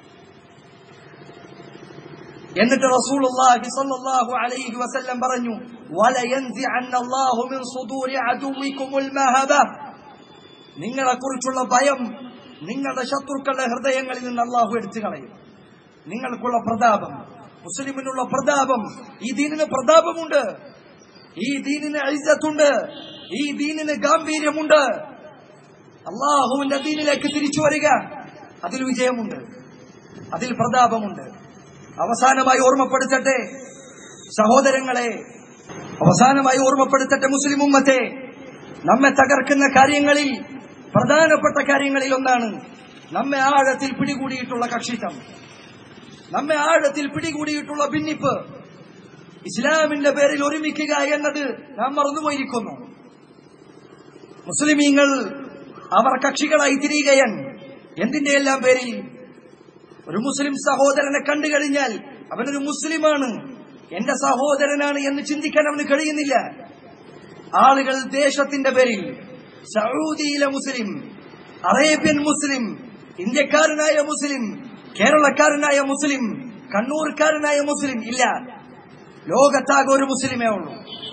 എന്നിട്ട് റസൂലുള്ളാഹി സ്വല്ലല്ലാഹു അലൈഹി വസല്ലം പറഞ്ഞു വലയൻസിഅന്ന അല്ലാഹു മിൻ സുദൂരി അദുവിക്കുമുൽ മഹബ നിങ്ങളെ കുറിച്ചുള്ള ഭയം നിങ്ങളുടെ ശത്രുക്കളുടെ ഹൃദയങ്ങളിൽ നിന്ന് അള്ളാഹു എടുത്തു കളയും നിങ്ങൾക്കുള്ള പ്രതാപം മുസ്ലിമിനുള്ള പ്രതാപം ഈ ദീനിന് പ്രതാപമുണ്ട് ഈ ദീനിന് ഐസത്തുണ്ട് ഈ ദീനിന് ഗാംഭീര്യമുണ്ട് അള്ളാഹുവിന്റെ ദീനിലേക്ക് തിരിച്ചു വരിക അതിൽ വിജയമുണ്ട് അതിൽ പ്രതാപമുണ്ട് അവസാനമായി ഓർമ്മപ്പെടുത്തട്ടെ സഹോദരങ്ങളെ അവസാനമായി ഓർമ്മപ്പെടുത്തട്ടെ മുസ്ലിം ഉമ്മത്തെ നമ്മെ തകർക്കുന്ന കാര്യങ്ങളിൽ പ്രധാനപ്പെട്ട കാര്യങ്ങളിൽ ഒന്നാണ് നമ്മെ ആഴത്തിൽ പിടികൂടിയിട്ടുള്ള കക്ഷിത്വം നമ്മെ ആഴത്തിൽ പിടികൂടിയിട്ടുള്ള ഭിന്നിപ്പ് ഇസ്ലാമിന്റെ പേരിൽ ഒരുമിക്കുക എന്നത് നാം മറന്നുപോയിരിക്കുന്നു മുസ്ലിമീങ്ങൾ അവർ കക്ഷികളായി തിരിയുകയാണ് എന്തിന്റെ എല്ലാം പേരിൽ ഒരു മുസ്ലിം സഹോദരനെ കണ്ടു കഴിഞ്ഞാൽ അവനൊരു മുസ്ലിമാണ് എന്റെ സഹോദരനാണ് എന്ന് ചിന്തിക്കാൻ അവന് കഴിയുന്നില്ല ആളുകൾ ദേശത്തിന്റെ പേരിൽ സൗദിയിലെ മുസ്ലിം അറേബ്യൻ മുസ്ലിം ഇന്ത്യക്കാരനായ മുസ്ലിം കേരളക്കാരനായ മുസ്ലിം കണ്ണൂർക്കാരനായ മുസ്ലിം ഇല്ല ലോകത്താകെ ഒരു മുസ്ലിമേ ഉള്ളൂ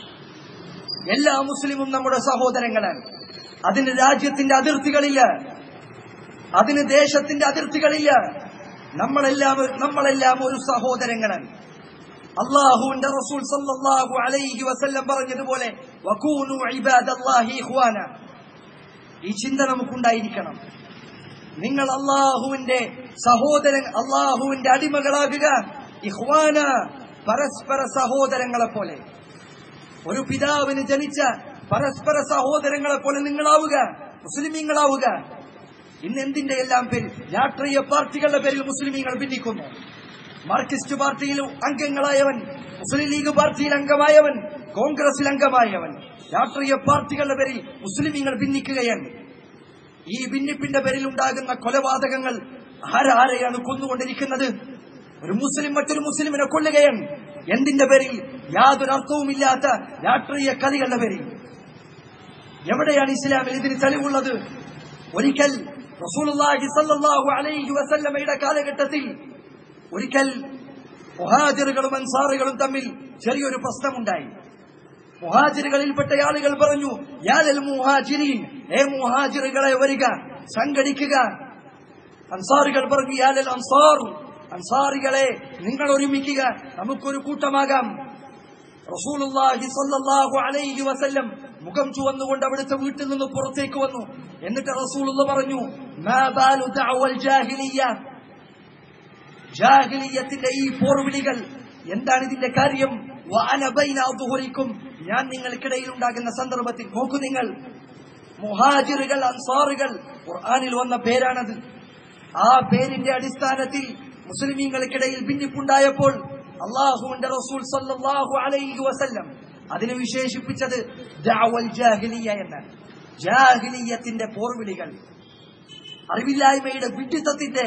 എല്ലാ മുസ്ലിമും നമ്മുടെ സഹോദരങ്ങളാണ് അതിന് രാജ്യത്തിന്റെ അതിർത്തികളില്ല അതിന് ദേശത്തിന്റെ അതിർത്തികളില്ല നമ്മളെല്ലാം നമ്മളെല്ലാം ഒരു സഹോദരങ്ങളാണ് അള്ളാഹുവിന്റെ റസൂൽ സല്ലല്ലാഹു അലൈഹി വസല്ലം പറഞ്ഞതുപോലെ വകൂനു ഇബാദല്ലാഹി ഇഖ്വാന ഈ ചിന്ത നമുക്കുണ്ടായിരിക്കണം നിങ്ങൾ അള്ളാഹുവിന്റെ സഹോദരൻ അള്ളാഹുവിന്റെ അടിമകളാകുക ഇഹ്വാന പരസ്പര സഹോദരങ്ങളെ പോലെ ഒരു പിതാവിന് ജനിച്ച പരസ്പര സഹോദരങ്ങളെ പോലെ നിങ്ങളാവുക മുസ്ലിമീങ്ങളാവുക ഇന്ന് എന്തിന്റെ എല്ലാം പേരിൽ രാഷ്ട്രീയ പാർട്ടികളുടെ പേരിൽ മുസ്ലിമീങ്ങൾ ഭിന്നിക്കുന്നു മാർക്സിസ്റ്റ് പാർട്ടിയിൽ അംഗങ്ങളായവൻ മുസ്ലിം ലീഗ് പാർട്ടിയിൽ അംഗമായവൻ കോൺഗ്രസിൽ അംഗമായവൻ രാഷ്ട്രീയ പാർട്ടികളുടെ പേരിൽ മുസ്ലിമീങ്ങൾ ഭിന്നിക്കുകയാണ് ഈ ഭിന്നിപ്പിന്റെ പേരിൽ ഉണ്ടാകുന്ന കൊലപാതകങ്ങൾ ആരാരെയാണ് കൊന്നുകൊണ്ടിരിക്കുന്നത് ഒരു മുസ്ലിം മറ്റൊരു മുസ്ലിമിനെ കൊല്ലുകയാണ് എന്തിന്റെ പേരിൽ യാതൊരു അർത്ഥവുമില്ലാത്ത രാഷ്ട്രീയ കളികളുടെ പേരിൽ എവിടെയാണ് ഇസ്ലാമിൽ ഇതിന് തെളിവുള്ളത് ഒരിക്കൽ റസൂലുള്ളാഹി സല്ലല്ലാഹു അലൈഹി വസല്ലമയുടെ കാലഘട്ടത്തിൽ ഒരിക്കൽ മുഹാജിറുകളും അൻസാറുകളും തമ്മിൽ ചെറിയൊരു പ്രശ്നമുണ്ടായി മുഹാജിറുകളിൽപ്പെട്ട ആളുകൾ പറഞ്ഞു യാലൽ മുഹാജിരീൻ ഏ മുഹാജിറുകളെ വരിക സംഘടിക്കുക അൻസാറുകൾ പറഞ്ഞു യാലൽ അൻസാർ അൻസാറികളെ നിങ്ങൾ ഒരുമിക്കുക നമുക്കൊരു കൂട്ടമാകാം റസൂലുള്ളാഹി സ്വല്ലല്ലാഹു അലൈഹി വസല്ലം മുഖം ചുവന്നുകൊണ്ട് അവിടുത്തെ വീട്ടിൽ നിന്ന് പുറത്തേക്ക് വന്നു എന്നിട്ട് റസൂലുള്ള പറഞ്ഞു മാ ബാലു ദഅവൽ ജാഹിലിയ്യ ജാഹിലിയത്തിന്റെ ഈ പോർവിളികൾ എന്താണ് ഇതിന്റെ കാര്യം വഅന ബൈന അദ്ഹുരിക്കും ഞാൻ നിങ്ങൾക്കിടയിൽ ഉണ്ടാകുന്ന സന്ദർഭത്തിൽ നോക്കൂ നിങ്ങൾ മുഹാജിറുകൾ അൻസാറുകൾ ഖുർആനിൽ വന്ന പേരാണത് ആ പേരിന്റെ അടിസ്ഥാനത്തിൽ മുസ്ലിമീങ്ങൾക്കിടയിൽ ഭിന്നിപ്പുണ്ടായപ്പോൾ അള്ളാഹുവിന്റെ റസൂൽ സല്ലല്ലാഹു അലൈഹി വസല്ലം അതിനെ വിശേഷിപ്പിച്ചത് ദഅവൽ ജാഹിലിയ എന്നാണ് ജാഹിലിയത്തിന്റെ പോർവിളികൾ അറിവില്ലായ്മയുടെ വിഡിത്തത്തിന്റെ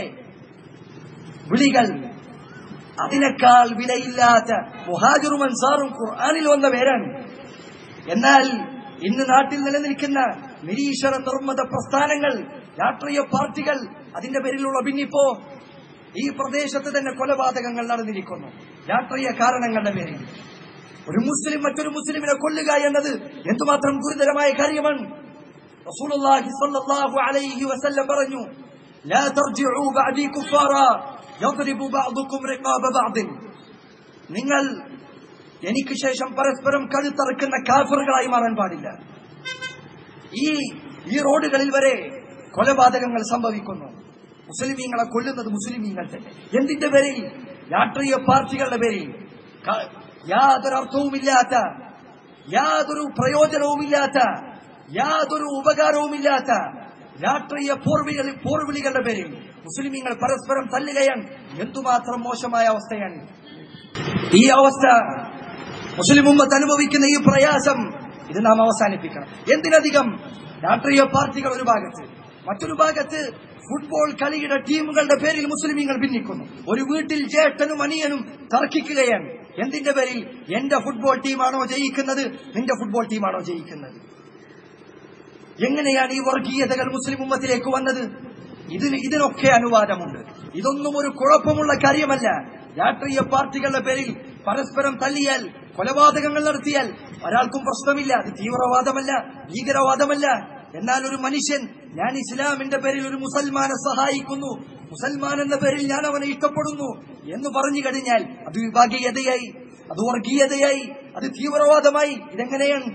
വിളികൾ അതിനേക്കാൾ വിലയില്ലാത്ത മുഹാജിറും അൻസാറും ഖുർആനിൽ വന്ന പേരാണ് എന്നാൽ ഇന്ന് നാട്ടിൽ നിലനിൽക്കുന്ന നിരീശ്വര നിർമ്മത പ്രസ്ഥാനങ്ങൾ രാഷ്ട്രീയ പാർട്ടികൾ അതിന്റെ പേരിലുള്ള ഭിന്നിപ്പോ ഈ പ്രദേശത്ത് തന്നെ കൊലപാതകങ്ങൾ നടന്നിരിക്കുന്നു രാഷ്ട്രീയ കാരണങ്ങളുടെ പേരിൽ ഒരു മുസ്ലിം മറ്റൊരു മുസ്ലിമിനെ കൊല്ലുക എന്നത് എന്തുമാത്രം ഗുരുതരമായ കാര്യമാണ് റസൂലുള്ളാഹി സ്വല്ലല്ലാഹു അലൈഹി വസല്ലം പറഞ്ഞു لا ترجعوا بعدي كفارا يضرب بعضكم رقاب بعض നിങ്ങൾ എനിക്ക് ശേഷം പരസ്പരം കഴുത്തറക്കുന്ന കാഫറുകളായി മാറാൻ പാടില്ല ഈ ഈ റോഡുകളിൽ വരെ കൊലപാതകങ്ങൾ സംഭവിക്കുന്നു മുസ്ലിമീങ്ങളെ കൊല്ലുന്നത് മുസ്ലിമീങ്ങൾ തന്നെ എന്തിന്റെ പേരിൽ രാഷ്ട്രീയ പാർട്ടികളുടെ പേരിൽ ക- യാതൊരു അർത്ഥവുമില്ലാത്ത യാതൊരു പ്രയോജനവുമില്ലാത്ത യാതൊരു ഉപകാരവുമില്ലാത്ത രാഷ്ട്രീയ പോർവിളി പോർവിളികളുടെ പേരിൽ മുസ്ലിമീങ്ങൾ പരസ്പരം തല്ലുകയാണ് എന്തുമാത്രം മോശമായ അവസ്ഥയാണ് ഈ അവസ്ഥ മുസ്ലിം ഉമ്മത്ത് അനുഭവിക്കുന്ന ഈ പ്രയാസം ഇത് നാം അവസാനിപ്പിക്കണം എന്തിനധികം രാഷ്ട്രീയ പാർട്ടികൾ ഒരു ഭാഗത്ത് മറ്റൊരു ഭാഗത്ത് ഫുട്ബോൾ കളിയുടെ ടീമുകളുടെ പേരിൽ മുസ്ലിമീങ്ങൾ ഭിന്നിക്കുന്നു ഒരു വീട്ടിൽ ജ്യേഷ്ഠനും അനിയനും തർക്കിക്കുകയാണ് എന്തിന്റെ പേരിൽ എന്റെ ഫുട്ബോൾ ടീമാണോ ജയിക്കുന്നത് നിന്റെ ഫുട്ബോൾ ടീമാണോ ജയിക്കുന്നത് എങ്ങനെയാണ് ഈ വർഗീയതകൾ മുസ്ലിം ഉമ്മത്തിലേക്ക് വന്നത് ഇതിന് ഇതിനൊക്കെ അനുവാദമുണ്ട് ഇതൊന്നും ഒരു കുഴപ്പമുള്ള കാര്യമല്ല രാഷ്ട്രീയ പാർട്ടികളുടെ പേരിൽ പരസ്പരം തല്ലിയാൽ കൊലപാതകങ്ങൾ നടത്തിയാൽ ഒരാൾക്കും പ്രശ്നമില്ല അത് തീവ്രവാദമല്ല ഭീകരവാദമല്ല എന്നാൽ ഒരു മനുഷ്യൻ ഞാൻ ഇസ്ലാമിന്റെ പേരിൽ ഒരു മുസൽമാനെ സഹായിക്കുന്നു മുസൽമാൻ എന്ന പേരിൽ ഞാൻ അവനെ ഇഷ്ടപ്പെടുന്നു എന്ന് പറഞ്ഞു കഴിഞ്ഞാൽ അത് വിഭാഗീയതയായി അത് വർഗീയതയായി അത് തീവ്രവാദമായി ഇതെങ്ങനെയാണ്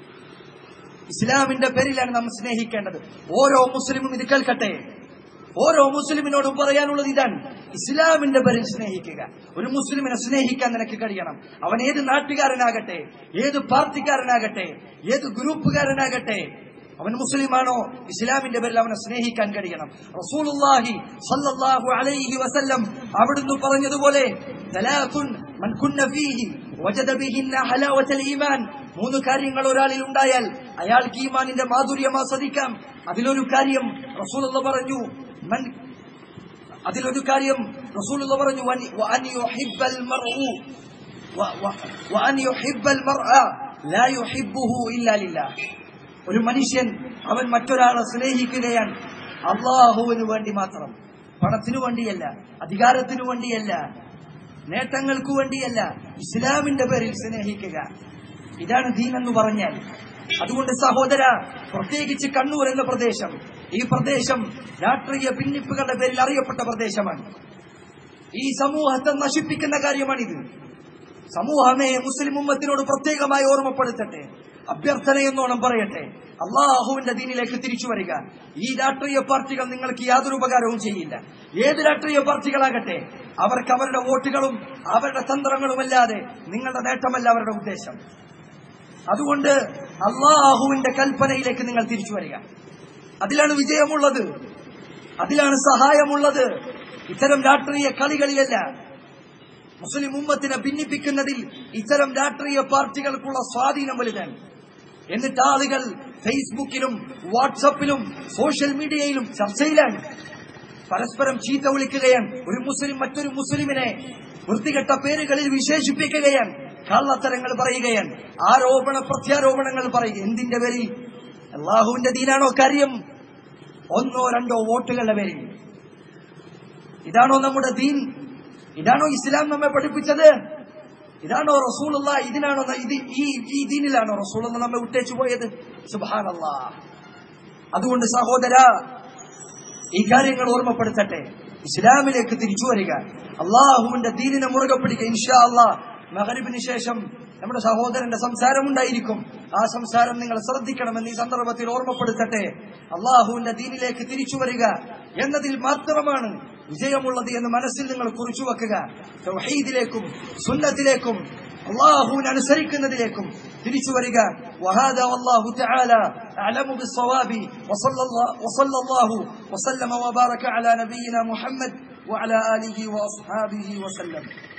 ഇസ്ലാമിന്റെ പേരിലാണ് നാം സ്നേഹിക്കേണ്ടത് ഓരോ മുസ്ലിമും ഇത് കേൾക്കട്ടെ ഓരോ മുസ്ലിമിനോടും പറയാനുള്ളത് ഇതാണ് ഇസ്ലാമിന്റെ പേരിൽ സ്നേഹിക്കുക ഒരു മുസ്ലിമിനെ സ്നേഹിക്കാൻ നിനക്ക് കഴിയണം അവൻ ഏത് നാട്ടുകാരനാകട്ടെ ഏത് പാർട്ടിക്കാരനാകട്ടെ ഏത് ഗ്രൂപ്പുകാരനാകട്ടെ അവൻ മുസ്ലിമാണോ ഇസ്ലാമിന്റെ പേരിൽ അവനെ സ്നേഹിക്കാൻ കഴിയണം റസൂലുള്ളാഹി സല്ലല്ലാഹു അലൈഹി വസല്ലം അവിടുന്ന് പറഞ്ഞതുപോലെ തലാഖുൻ മൻ കുന്ന ഫീഹി വജദ ബിഹിന്ന ഹലാവത്തൽ ഈമാൻ മൂന്ന് കാര്യങ്ങൾ ഒരാളിൽ ഉണ്ടായാൽ അയാൾക്ക് ഈമാനിന്റെ മാധുര്യം ആസ്വദിക്കാം അതിലൊരു കാര്യം റസൂലുള്ള പറഞ്ഞു മൻ അതിലൊരു കാര്യം റസൂലുള്ള പറഞ്ഞു "വൻ- വഅൻ യുഹിബ്ബൽ മർഉ വ- വ- വഅൻ യുഹിബ്ബൽ മർഅ ലാ യുഹിബ്ബുഹു ഇല്ലാ ലില്ലാഹ്." ഒരു മനുഷ്യൻ അവൻ മറ്റൊരാളെ സ്നേഹിക്കുകയാണ് അള്ളാഹുവിന് വേണ്ടി മാത്രം പണത്തിനു വേണ്ടിയല്ല അധികാരത്തിനു വേണ്ടിയല്ല നേട്ടങ്ങൾക്കു വേണ്ടിയല്ല ഇസ്ലാമിന്റെ പേരിൽ സ്നേഹിക്കുക ഇതാണ് ദീൻ എന്ന് പറഞ്ഞാൽ അതുകൊണ്ട് സഹോദര പ്രത്യേകിച്ച് കണ്ണൂർ എന്ന പ്രദേശം ഈ പ്രദേശം രാഷ്ട്രീയ ഭിന്നിപ്പുകളുടെ പേരിൽ അറിയപ്പെട്ട പ്രദേശമാണ് ഈ സമൂഹത്തെ നശിപ്പിക്കുന്ന കാര്യമാണിത് സമൂഹമേ മുസ്ലിം ഉമ്മത്തിനോട് പ്രത്യേകമായി ഓർമ്മപ്പെടുത്തട്ടെ അഭ്യർത്ഥന എന്നോണം പറയട്ടെ അള്ളാഹുവിന്റെ ദീനിലേക്ക് തിരിച്ചു വരിക ഈ രാഷ്ട്രീയ പാർട്ടികൾ നിങ്ങൾക്ക് യാതൊരു ഉപകാരവും ചെയ്യില്ല ഏത് രാഷ്ട്രീയ പാർട്ടികളാകട്ടെ അവർക്ക് അവരുടെ വോട്ടുകളും അവരുടെ തന്ത്രങ്ങളുമല്ലാതെ നിങ്ങളുടെ നേട്ടമല്ല അവരുടെ ഉദ്ദേശം അതുകൊണ്ട് അള്ളാഹുവിന്റെ കൽപ്പനയിലേക്ക് നിങ്ങൾ തിരിച്ചു വരിക അതിലാണ് വിജയമുള്ളത് അതിലാണ് സഹായമുള്ളത് ഇത്തരം രാഷ്ട്രീയ കളികളിലല്ല മുസ്ലിം ഉമ്മത്തിനെ ഭിന്നിപ്പിക്കുന്നതിൽ ഇത്തരം രാഷ്ട്രീയ പാർട്ടികൾക്കുള്ള സ്വാധീനം വലുതാണ് എന്നിട്ട് ആളുകൾ ഫേസ്ബുക്കിലും വാട്സപ്പിലും സോഷ്യൽ മീഡിയയിലും ചർച്ചയിലാണ് പരസ്പരം ചീത്ത വിളിക്കുകയാണ് ഒരു മുസ്ലിം മറ്റൊരു മുസ്ലിമിനെ വൃത്തികെട്ട പേരുകളിൽ വിശേഷിപ്പിക്കുകയാണ് കള്ളത്തരങ്ങൾ പറയുകയാണ് ആരോപണ പ്രത്യാരോപണങ്ങൾ പറയുക എന്തിന്റെ പേരിൽ അള്ളാഹുവിന്റെ ദീനാണോ കാര്യം ഒന്നോ രണ്ടോ വോട്ടുകളുടെ പേരിൽ ഇതാണോ നമ്മുടെ ദീൻ ഇതാണോ ഇസ്ലാം നമ്മെ പഠിപ്പിച്ചത് ഇതാണോ റസൂലുള്ള ഇതിനാണോ ന- ഇത് ഈ ഈ ദീനിലാണോ റസൂലുള്ള നമ്മെ വിട്ടേച്ചു പോയത് സുബാനല്ലാ അതുകൊണ്ട് സഹോദര ഈ കാര്യങ്ങൾ ഓർമ്മപ്പെടുത്തട്ടെ ഇസ്ലാമിലേക്ക് തിരിച്ചു വരിക അള്ളാഹുവിന്റെ ദീനിനെ മുറുകെ പിടിക്കുക ഇൻഷാ അള്ളാ മകരിബിന് ശേഷം നമ്മുടെ സഹോദരന്റെ സംസാരം ഉണ്ടായിരിക്കും ആ സംസാരം നിങ്ങൾ ശ്രദ്ധിക്കണമെന്ന് ഈ സന്ദർഭത്തിൽ ഓർമ്മപ്പെടുത്തട്ടെ അള്ളാഹുവിന്റെ ദീനിലേക്ക് തിരിച്ചു വരിക എന്നതിൽ മാത്രമാണ് വിജയമുള്ളത് എന്ന് മനസ്സിൽ നിങ്ങൾ കുറിച്ചു വെക്കുക തൗഹീദിലേക്കും സുന്നത്തിലേക്കും അള്ളാഹുവിനെ അനുസരിക്കുന്നതിലേക്കും തിരിച്ചു വരിക وهذا والله تعالى أعلم بالصواب وصلى الله, وصلى الله وسلم وبارك على نبينا محمد وعلى آله وأصحابه وسلم